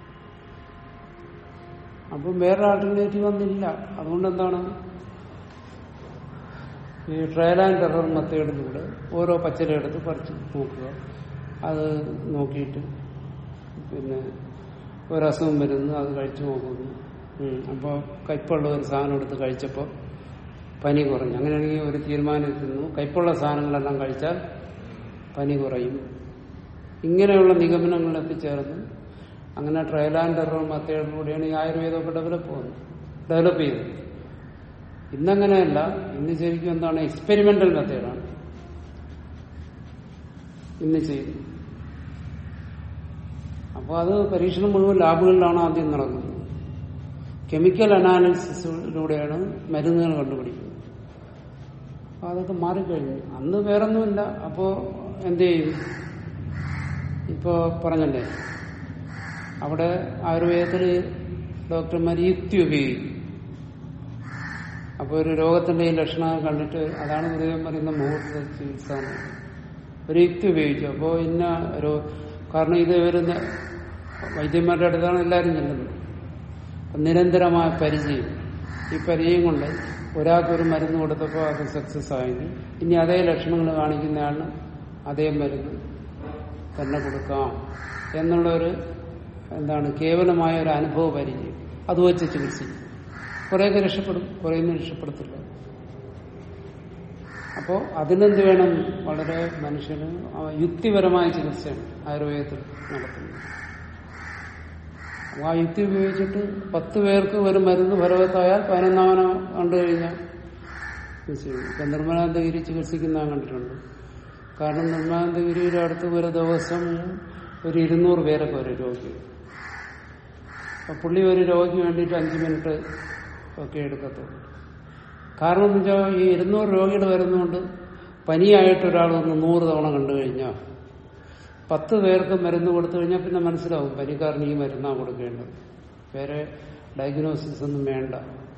അപ്പം വേറെ ആൾട്ടർനേറ്റീവ് ഒന്നില്ല അതുകൊണ്ട് എന്താണ് ഈ ട്രയൽ ആൻഡ് എറർ മെത്തേഡിലൂടെ ഓരോ പച്ചില എടുത്ത് പറിച്ച് നോക്കുക അത് നോക്കിയിട്ട് പിന്നെ ഒരസുഖം വരുന്നു അത് കഴിച്ചു നോക്കുന്നു ഉം. അപ്പോൾ കയ്പുള്ള ഒരു സാധനം എടുത്ത് കഴിച്ചപ്പോൾ പനി കുറഞ്ഞു അങ്ങനെയാണെങ്കിൽ ഒരു തീരുമാനം എത്തുന്നു കയ്പുള്ള സാധനങ്ങളെല്ലാം കഴിച്ചാൽ പനി കുറയും ഇങ്ങനെയുള്ള നിഗമനങ്ങൾ എത്തിച്ചേർന്ന് അങ്ങനെ ട്രയൽ ആൻഡ് എറർ മെത്തേഡിലൂടെയാണ് ഈ ആയുർവേദമൊക്കെ ഡെവലപ്പ് പോകുന്നത് ഡെവലപ്പ് ചെയ്തത് ഇന്നങ്ങനെയല്ല ഇന്ന് ശരിക്കും എന്താണ് എക്സ്പെരിമെന്റൽ മെത്തേഡാണ് ഇന്ന് ചെയ്യുന്നത് അപ്പോൾ അത് പരീക്ഷണം മുഴുവൻ ലാബുകളിലാണ് ആദ്യം നടക്കുന്നത് കെമിക്കൽ അനാലിസിസിലൂടെയാണ് മരുന്നുകൾ കണ്ടുപിടിക്കുന്നത് അപ്പൊ അതൊക്കെ മാറിക്കഴിഞ്ഞു അന്ന് വേറൊന്നുമില്ല അപ്പോ എന്ത് ചെയ്യും ഇപ്പോ പറഞ്ഞല്ലേ അവിടെ ആയുർവേദത്തിൽ ഡോക്ടർമാർ യുക്തി ഉപയോഗിക്കും അപ്പോൾ ഒരു രോഗത്തിന്റെ ഈ ലക്ഷണം കണ്ടിട്ട് അതാണ് ഗുരുവൻ പറയുന്ന മുഹൂർത്ത ചികിത്സ എന്ന്. ഒരു യുക്തി ഉപയോഗിച്ചു അപ്പോൾ ഇന്ന ഒരു കാരണം ഇത് വരുന്ന വൈദ്യന്മാരുടെ അടുത്താണ് എല്ലാവരും ചെല്ലുന്നത് അപ്പൊ നിരന്തരമായ പരിചയം ഈ പരിചയം കൊണ്ട് ഒരാൾക്ക് ഒരു മരുന്ന് കൊടുത്തപ്പോൾ അത് സക്സസ് ആയെങ്കിൽ ഇനി അതേ ലക്ഷണങ്ങൾ കാണിക്കുന്നയാളിന് അതേ മരുന്ന് തന്നെ കൊടുക്കാം എന്നുള്ള ഒരു എന്താണ് കേവലമായ ഒരു അനുഭവ പരിചയം അത് വെച്ച് ചികിത്സിക്കും കുറേയൊക്കെ രക്ഷപ്പെടും കുറേയൊന്നും രക്ഷപ്പെടത്തില്ല അപ്പോ അതിനെന്ത് വേണം വളരെ മനുഷ്യന് ആ യുക്തിപരമായ ചികിത്സയാണ് ആയുർവേദത്തിൽ നടത്തുന്നത് അപ്പൊ ആ യുക്തി ഉപയോഗിച്ചിട്ട് പത്ത് പേർക്ക് ഒരു മരുന്ന് ഫലവത്തായാൽ പതിനൊന്നാമനോ കണ്ടു കഴിഞ്ഞാൽ ഇത് ചെയ്യും. ഇപ്പൊ നിർമ്മലാനന്ദഗിരി ചികിത്സിക്കുന്ന ഞാൻ കണ്ടിട്ടുണ്ട് കാരണം നിർമ്മലാനന്ദഗിരിയുടെ അടുത്ത് ഒരു ദിവസം ഒരു ഇരുന്നൂറ് പേരൊക്കെ ഒരു രോഗി അപ്പൊ പുള്ളി ഒരു രോഗിക്ക് വേണ്ടിയിട്ട് അഞ്ച് മിനിറ്റ് ഒക്കെ എടുക്കത്തുള്ളൂ കാരണം എന്ന് വെച്ചാൽ ഈ ഇരുന്നൂറ് രോഗികൾ വരുന്നതുകൊണ്ട് പനിയായിട്ട് ഒരാൾ ഒന്ന് നൂറ് തവണ കണ്ടു കഴിഞ്ഞാൽ പത്ത് പേർക്ക് മരുന്ന് കൊടുത്തു കഴിഞ്ഞാൽ പിന്നെ മനസ്സിലാവും പനിക്കാരന് ഈ മരുന്നാണ് കൊടുക്കേണ്ടത് വേറെ ഡയഗ്നോസിസ് ഒന്നും വേണ്ട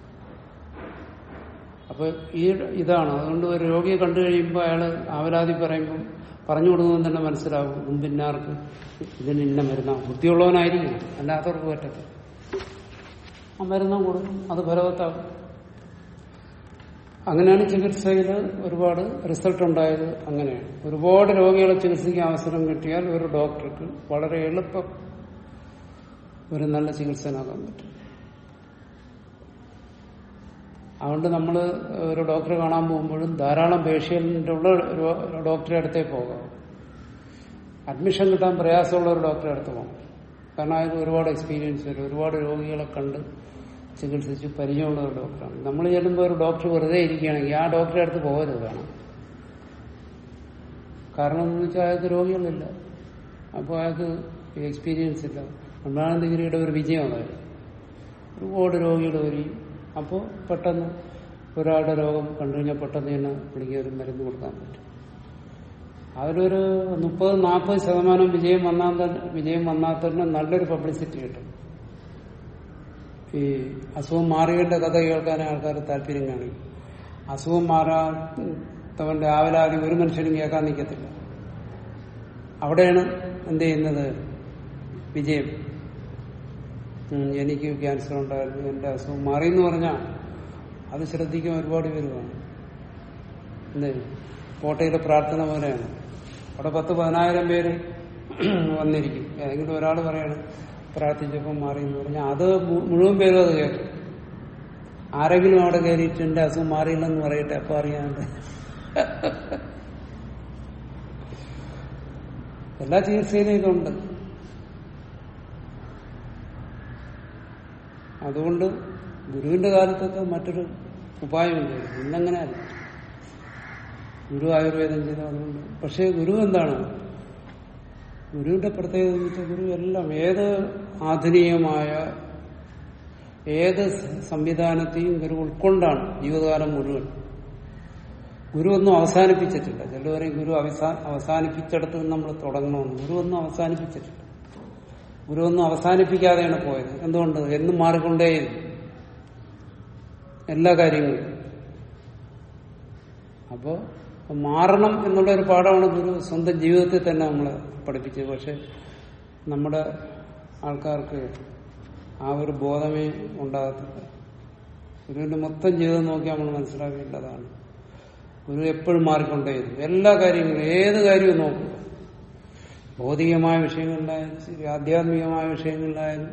അപ്പൊ ഈ ഇതാണ് അതുകൊണ്ട് ഒരു രോഗിയെ കണ്ടു കഴിയുമ്പോൾ അയാൾ ആവലാതി പറയുമ്പം പറഞ്ഞു കൊടുക്കുമ്പോൾ തന്നെ മനസ്സിലാവും മുമ്പിന്നാർക്ക് ഇതിന് ഇന്ന മരുന്നാണ് ബുദ്ധിയുള്ളവനായിരിക്കും അല്ലാത്തവർക്ക് പറ്റത്തില്ല ആ മരുന്നും കൊടുക്കും അത് ഫലവത്താകും അങ്ങനെയാണ് ചികിത്സയിൽ ഒരുപാട് റിസൾട്ട് ഉണ്ടായത് അങ്ങനെയാണ് ഒരുപാട് രോഗികളെ ചികിത്സിക്കാൻ അവസരം കിട്ടിയാൽ ഒരു ഡോക്ടർക്ക് വളരെ എളുപ്പം ഒരു നല്ല ചികിത്സനാകാൻ പറ്റും അതുകൊണ്ട് നമ്മൾ ഒരു ഡോക്ടറെ കാണാൻ പോകുമ്പോഴും ധാരാളം പേഷ്യന്റ് ഉള്ള ഒരു ഡോക്ടറെ അടുത്തേ പോകാം അഡ്മിഷൻ കിട്ടാൻ പ്രയാസമുള്ള ഒരു ഡോക്ടറെ അടുത്ത് പോകണം കാരണം അയാൾക്ക് ഒരുപാട് എക്സ്പീരിയൻസ് വരും ഒരുപാട് രോഗികളെ കണ്ട് ചികിത്സിച്ച് പരിചയമുള്ള ഒരു ഡോക്ടറാണ് നമ്മൾ ചെല്ലുമ്പോൾ ഒരു ഡോക്ടർ വെറുതെ ഇരിക്കുകയാണെങ്കിൽ ആ ഡോക്ടറെ അടുത്ത് പോകരുത് വേണം കാരണം എന്ന് വെച്ചാൽ അയാൾക്ക് രോഗികളില്ല അപ്പോൾ അയാൾക്ക് എക്സ്പീരിയൻസ് ഇല്ല ബ്രഹ്മാനന്ദഗിരിയുടെ ഒരു വിജയമാണ് അത്. ഒരുപാട് രോഗികൾ വരും അപ്പോൾ പെട്ടെന്ന് ഒരാളുടെ രോഗം കണ്ടു കഴിഞ്ഞാൽ പെട്ടെന്ന് തന്നെ പുള്ളിക്ക് ഒരു മരുന്ന് കൊടുക്കാൻ പറ്റും അതിലൊരു മുപ്പത് നാൽപ്പത് ശതമാനം വിജയം വന്നാൽ തന്നെ വിജയം വന്നാൽ തന്നെ നല്ലൊരു പബ്ലിസിറ്റി കിട്ടും ഈ അസുഖം മാറിയവന്റെ കഥ കേൾക്കാൻ ആൾക്കാർ താല്പര്യം കാണിക്കും അസുഖം മാറാത്തവന്റെ ആവലാതി ഒരു മനുഷ്യനും കേൾക്കാൻ നിൽക്കത്തില്ല അവിടെയാണ് എന്ത് ചെയ്യുന്നത് വിജയം ഉം, എനിക്ക് ക്യാൻസർ ഉണ്ടായിരുന്നു എന്റെ അസുഖം മാറി എന്ന് പറഞ്ഞാൽ അത് ശ്രദ്ധിക്കാൻ ഒരുപാട് പേര് വേണം എന്ത് കോട്ടയിലെ പ്രാർത്ഥന പോലെയാണ് അവിടെ പത്ത് പതിനായിരം പേര് വന്നിരിക്കും ഏതെങ്കിലും ഒരാൾ പറയാണ് പ്രാർത്ഥിച്ചപ്പോൾ മാറി എന്ന് പറഞ്ഞാൽ അത് മു- മുഴുവൻ പേരും അത് കേൾക്കും ആരെങ്കിലും അവിടെ കയറിയിട്ട് എന്റെ അസുഖം മാറിയില്ലെന്ന് പറയട്ടെ അപ്പൊ അറിയാണ്ട് എല്ലാ ചികിത്സയിലും ഇതുണ്ട് അതുകൊണ്ട് ഗുരുവിന്റെ കാലത്തൊക്കെ മറ്റൊരു ഉപായമില്ല ഇന്നങ്ങനെ അല്ല ഗുരു ആയുർവേദം ചെയ്ത അതുകൊണ്ട് പക്ഷേ ഗുരു എന്താണ് ഗുരുവിന്റെ പ്രത്യേകത എന്ന് വെച്ചാൽ ഗുരു എല്ലാം ഏത് ആധുനികമായ ഏത് സംവിധാനത്തെയും ഗുരു ഉൾക്കൊണ്ടാണ് ജീവിതകാലം മുഴുവൻ ഗുരു ഒന്നും അവസാനിപ്പിച്ചിട്ടില്ല ചില പറയും ഗുരു അവസാ- അവസാനിപ്പിച്ചിടത്ത് നിന്ന് നമ്മൾ തുടങ്ങണമെന്ന് ഗുരു ഒന്നും അവസാനിപ്പിച്ചിട്ടില്ല ഗുരു ഒന്നും അവസാനിപ്പിക്കാതെയാണ് പോയത് എന്തുകൊണ്ട് എന്നും മാറിക്കൊണ്ടേയിരുന്നു എല്ലാ കാര്യങ്ങളും അപ്പോ മാറണം എന്നുള്ള ഒരു പാഠമാണ് ഗുരു സ്വന്തം ജീവിതത്തിൽ തന്നെ നമ്മളെ പഠിപ്പിച്ചത് പക്ഷെ നമ്മുടെ ആൾക്കാർക്ക് ആ ഒരു ബോധമേ ഉണ്ടാകത്തില്ല ഗുരുവിന്റെ മൊത്തം ജീവിതം നോക്കി നമ്മൾ മനസ്സിലാക്കേണ്ടതാണ് ഗുരു എപ്പോഴും മാറിക്കൊണ്ടേയിരുന്നു എല്ലാ കാര്യങ്ങളും ഏത് കാര്യവും നോക്കുക ഭൗതികമായ വിഷയങ്ങളിലായാലും ശരി ആധ്യാത്മികമായ വിഷയങ്ങളിലായാലും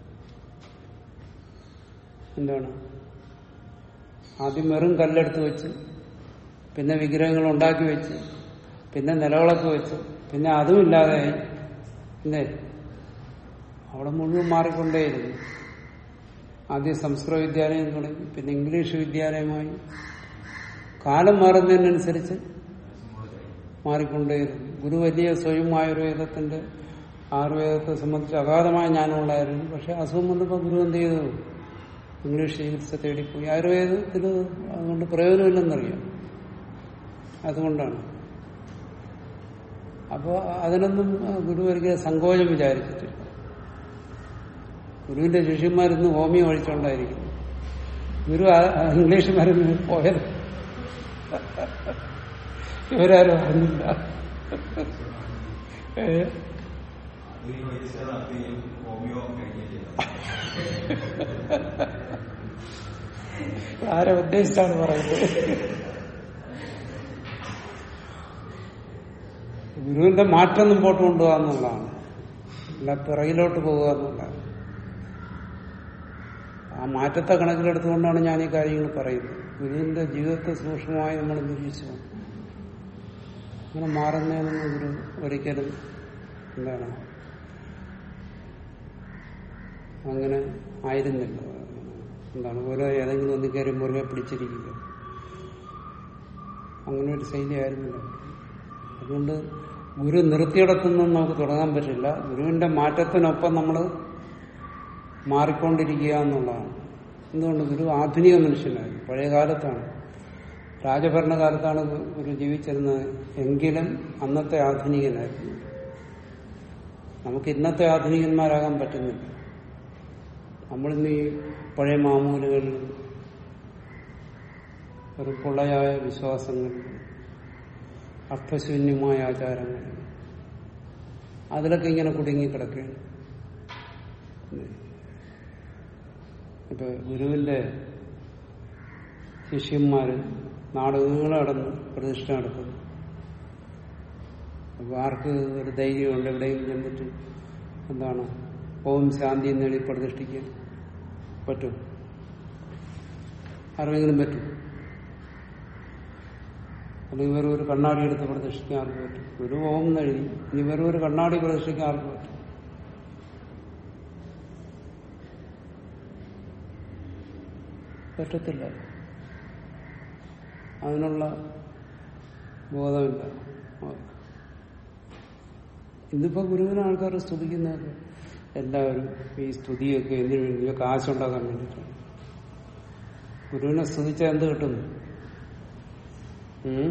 എന്താണ് ആദ്യം വെറും കല്ലെടുത്ത് വെച്ച് പിന്നെ വിഗ്രഹങ്ങൾ ഉണ്ടാക്കി വെച്ച് പിന്നെ നിലവിളക്ക് വെച്ച് പിന്നെ അതും ഇല്ലാതെയായി അല്ലേ അവിടെ മുഴുവൻ മാറിക്കൊണ്ടേയിരുന്നു ആദ്യം സംസ്കൃത വിദ്യാലയം തുടങ്ങി പിന്നെ ഇംഗ്ലീഷ് വിദ്യാലയമായി കാലം മാറുന്നതിനനുസരിച്ച് മാറിക്കൊണ്ടേയിരുന്നു ഗുരു വലിയ സ്വയം ആയുർവേദത്തിന്റെ ആയുർവേദത്തെ സംബന്ധിച്ച് അഗാധമായ ജ്ഞാനമുള്ളായിരുന്നു പക്ഷെ അസുഖം വന്നപ്പോൾ ഗുരു എന്ത് ചെയ്തു ഇംഗ്ലീഷ് ചികിത്സ തേടിപ്പോയി ആയുർവേദത്തിൽ അതുകൊണ്ട് പ്രയോജനമില്ലെന്നറിയാം അതുകൊണ്ടാണ് അപ്പോൾ അതിനൊന്നും ഗുരു ഒരിക്കലും സങ്കോചം വിചാരിച്ചിട്ടില്ല ഗുരുവിന്റെ ശിഷ്യന്മാരിന്ന് ഹോമിയോ ഒഴിച്ചുകൊണ്ടായിരിക്കുന്നു ഗുരു ആ- ആ ഇംഗ്ലീഷ് മരുന്ന് പോയത് ഇവരാരും അറിഞ്ഞില്ല ഏ? ഈ വൈദ്യശാല നടത്തുകയും ഹോമിയോ കഴിക്കുകയും ചെയ്തു ആരെ ഉദ്ദേശിച്ചാണ് പറയുന്നത് ഗുരുവിന്റെ മാറ്റം മുമ്പോട്ട് കൊണ്ടുപോകുക എന്നുള്ളതാണ് അല്ല പിറകിലോട്ട് പോകുക എന്നുള്ളതാണ് ആ മാറ്റത്തെ കണക്കിലെടുത്തുകൊണ്ടാണ് ഞാൻ ഈ കാര്യങ്ങൾ പറയുന്നത് ഗുരുവിന്റെ ജീവിതത്തെ സൂക്ഷ്മമായി നമ്മൾ നിരീക്ഷിച്ചു അങ്ങനെ മാറുന്നതിനൊന്നും ഗുരു ഒരിക്കലും എന്താണ് അങ്ങനെ ആയിരുന്നില്ല എന്താണ് ഓരോ ഏതെങ്കിലും ഒന്ന് കയറി മുറുകെ പിടിച്ചിരിക്കുക അങ്ങനെ ഒരു ശൈലി ആയിരുന്നില്ല അതുകൊണ്ട് ഗുരു നിർത്തിയിടത്തുനിന്നും നമുക്ക് തുടങ്ങാൻ പറ്റില്ല ഗുരുവിന്റെ മാറ്റത്തിനൊപ്പം നമ്മൾ മാറിക്കൊണ്ടിരിക്കുക എന്നുള്ളതാണ് എന്തുകൊണ്ട് ഗുരു ആധുനിക മനുഷ്യനായിരുന്നു പഴയ കാലത്താണ് രാജഭരണകാലത്താണ് ഗുരു ജീവിച്ചിരുന്നത് എങ്കിലും അന്നത്തെ ആധുനികനായിരുന്നു നമുക്ക് ഇന്നത്തെ ആധുനികന്മാരാകാൻ പറ്റുന്നില്ല നമ്മളിന്ന് ഈ പഴയ മാമൂലുകളിൽ ഒരു പൊള്ളയായ വിശ്വാസങ്ങൾ അർത്ഥശൂന്യമായ ആചാരങ്ങൾ അതിലൊക്കെ ഇങ്ങനെ കുടുങ്ങിക്കിടക്കുകയാണ് ഇപ്പൊ ഗുരുവിന്റെ ശിഷ്യന്മാര് നാടകങ്ങൾ നടന്ന് പ്രതിഷ്ഠ നടത്തുന്നു അപ്പൊ ആർക്ക് ഒരു ധൈര്യമുണ്ട് എവിടെയും ചെന്നിട്ട് എന്താണ് ഓം ശാന്തി നേടി പ്രതിഷ്ഠിക്കാൻ പറ്റും ആർക്കെങ്കിലും പറ്റും അല്ലെങ്കിൽ വെറും ഒരു കണ്ണാടി എടുത്ത് പ്രതിഷ്ഠിക്കാൻ ആർക്ക് പറ്റും ഒരു ഓം എന്നെഴുതി ഇനി വെറും ഒരു കണ്ണാടി പ്രതിഷ്ഠിക്കാൻ ആർക്ക് പറ്റും പറ്റത്തില്ല അതിനുള്ള ബോധമില്ല അവർക്ക്. ഇന്നിപ്പോ ഗുരുവിനെ ആൾക്കാർ സ്തുതിക്കുന്നതൊക്കെ എല്ലാവരും ഈ സ്തുതിയൊക്കെ എന്തിനു വേണ്ടി കാശുണ്ടാക്കാൻ വേണ്ടിയിട്ടാണ് ഗുരുവിനെ സ്തുതിച്ചാൽ എന്ത് കിട്ടും ഉം?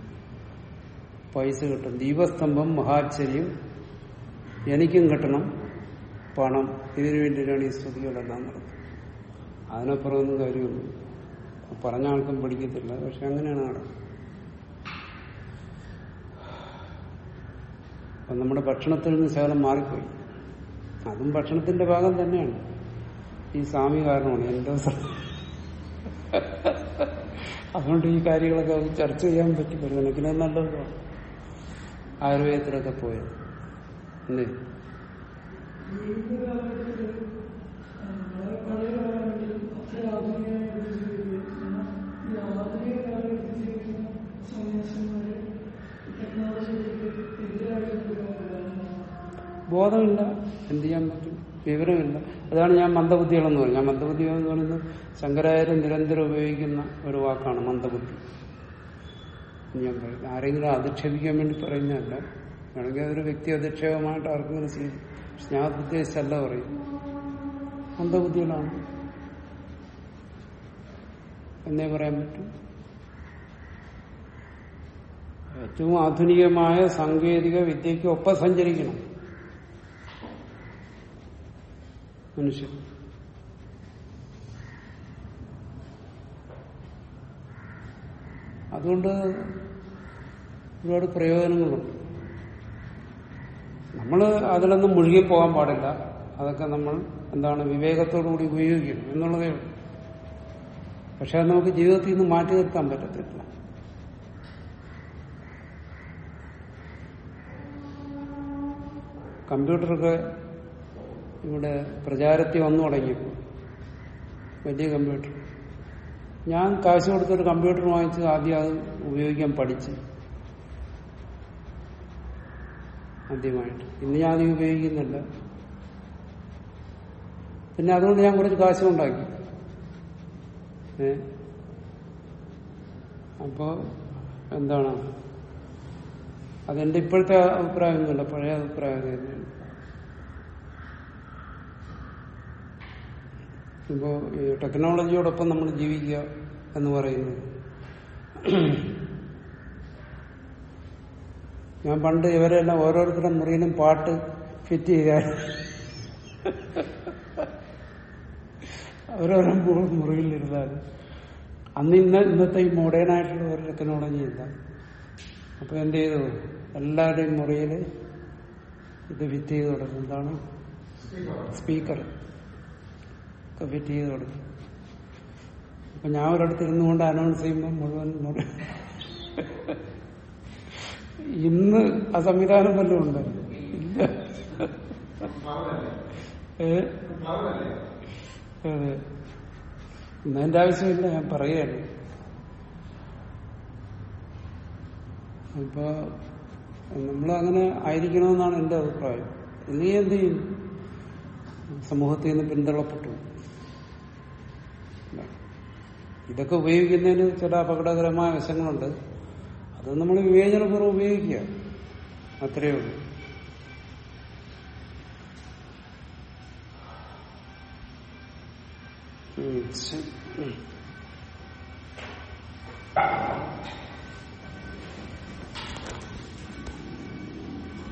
പൈസ കിട്ടും ദീപസ്തംഭം മഹാശ്ചര്യം എനിക്കും കിട്ടണം പണം ഇതിനു വേണ്ടിയിട്ടാണ് ഈ സ്തുതികളെല്ലാം നടത്തുന്നത് അതിനപ്പുറമൊന്നും കാര്യമൊന്നും പറഞ്ഞ ആൾക്കും പഠിക്കത്തില്ല പക്ഷെ അങ്ങനെയാണ് നടക്കുന്നത് അപ്പൊ നമ്മുടെ ഭക്ഷണത്തിൽ നിന്ന് ശകലം മാറിപ്പോയി അതും ഭക്ഷണത്തിന്റെ ഭാഗം തന്നെയാണ് ഈ സ്വാമി കാരണമാണ് എന്റെ അതുകൊണ്ട് ഈ കാര്യങ്ങളൊക്കെ നമുക്ക് ചർച്ച ചെയ്യാൻ പറ്റും ഒരു കണക്കിന് അത് നല്ലതാണ് ആയുർവേദത്തിലൊക്കെ പോയത് അല്ലേ ബോധമില്ല എന്ത് ചെയ്യാൻ പറ്റും വിവരമില്ല അതാണ് ഞാൻ മന്ദബുദ്ധികളെന്ന് പറയുന്നത് ഞാൻ മന്ദബുദ്ധി എന്ന് പറയുന്നത് ശങ്കരാചാര്യം നിരന്തരം ഉപയോഗിക്കുന്ന ഒരു വാക്കാണ് മന്ദബുദ്ധി എന്ന് ഞാൻ പറയും ആരെങ്കിലും അധിക്ഷേപിക്കാൻ വേണ്ടി പറയുന്നതല്ല വേണമെങ്കിൽ അതൊരു വ്യക്തി അധിക്ഷേപമായിട്ട് ആർക്കെങ്കിലും സ്വീകരിക്കും പക്ഷെ ഞാൻ അത് ഉദ്ദേശിച്ചല്ല പറയും മന്ദബുദ്ധികളാണ് എന്നേ പറയാൻ പറ്റും ഏറ്റവും ആധുനികമായ സാങ്കേതിക വിദ്യയ്ക്ക് ഒപ്പം സഞ്ചരിക്കണം മനുഷ്യൻ അതുകൊണ്ട് ഒരുപാട് പ്രയോജനങ്ങളുണ്ട് നമ്മൾ അതിലൊന്നും മുഴുകി പോകാൻ പാടില്ല അതൊക്കെ നമ്മൾ എന്താണ് വിവേകത്തോടു കൂടി ഉപയോഗിക്കണം എന്നുള്ളതേ ഉള്ളൂ പക്ഷെ അത് നമുക്ക് ജീവിതത്തിൽ നിന്ന് മാറ്റി നിർത്താൻ പറ്റത്തില്ല കമ്പ്യൂട്ടറൊക്കെ ഇവിടെ പ്രചാരത്തിൽ വന്നു തുടങ്ങിയപ്പോൾ വലിയ കമ്പ്യൂട്ടർ ഞാൻ കാശ് കൊടുത്തൊരു കമ്പ്യൂട്ടർ വാങ്ങിച്ച് ആദ്യം അത് ഉപയോഗിക്കാൻ പഠിച്ച് ആദ്യമായിട്ട് ഇന്ന് ഞാൻ അത് ഉപയോഗിക്കുന്നില്ല പിന്നെ അതുകൊണ്ട് ഞാൻ കുറച്ച് കാശും ഉണ്ടാക്കി ഏ അപ്പോ എന്താണ് അതെന്റെ ഇപ്പോഴത്തെ അഭിപ്രായമൊന്നുമില്ല പഴയ അഭിപ്രായം തന്നെയാണ് ഇപ്പോ ഈ ടെക്നോളജിയോടൊപ്പം നമ്മൾ ജീവിക്കുക എന്ന് പറയുന്നത് ഞാൻ പണ്ട് ഇവരെല്ലാം ഓരോരുത്തരുടെ മുറിയിലും പാട്ട് ഫിറ്റ് ചെയ്താൽ അവരോരോ മു- മുറിയിലിരുന്നാൽ അന്ന് ഇന്ന ഇന്നത്തെ ഈ മോഡേൺ ആയിട്ടുള്ള ഒരു ടെക്നോളജി ഇല്ല അപ്പൊ എന്ത് ചെയ്തു എല്ലാവരുടെയും മുറിയിൽ ഇത് ഫിറ്റ് ചെയ്ത് കൊടുക്കും എന്താണ് സ്പീക്കർ ഒക്കെ ഫിറ്റ് ചെയ്ത് കൊടുക്കും അപ്പൊ ഞാൻ ഒരിടത്ത് ഇരുന്നുകൊണ്ട് അനൗൺസ് ചെയ്യുമ്പോൾ മുഴുവൻ മുറി ഇന്ന് ആ സംവിധാനം വല്ലതും ഉണ്ട് ഇല്ല ഏ അതെ ഇന്നതിന്റെ ആവശ്യമില്ല ഞാൻ പറയുകയാണ് അപ്പൊ നമ്മളങ്ങനെ ആയിരിക്കണമെന്നാണ് എന്റെ അഭിപ്രായം നീ എന്ത് ചെയ്യും സമൂഹത്തിൽ നിന്ന് പിന്തള്ളപ്പെട്ടു ഇതൊക്കെ ഉപയോഗിക്കുന്നതിന് ചില അപകടകരമായ വശങ്ങളുണ്ട് അത് നമ്മൾ വിവേചനപൂർവ്വം ഉപയോഗിക്കുക അത്രയേ ഉള്ളൂ ഉം, ശരി. ഉം.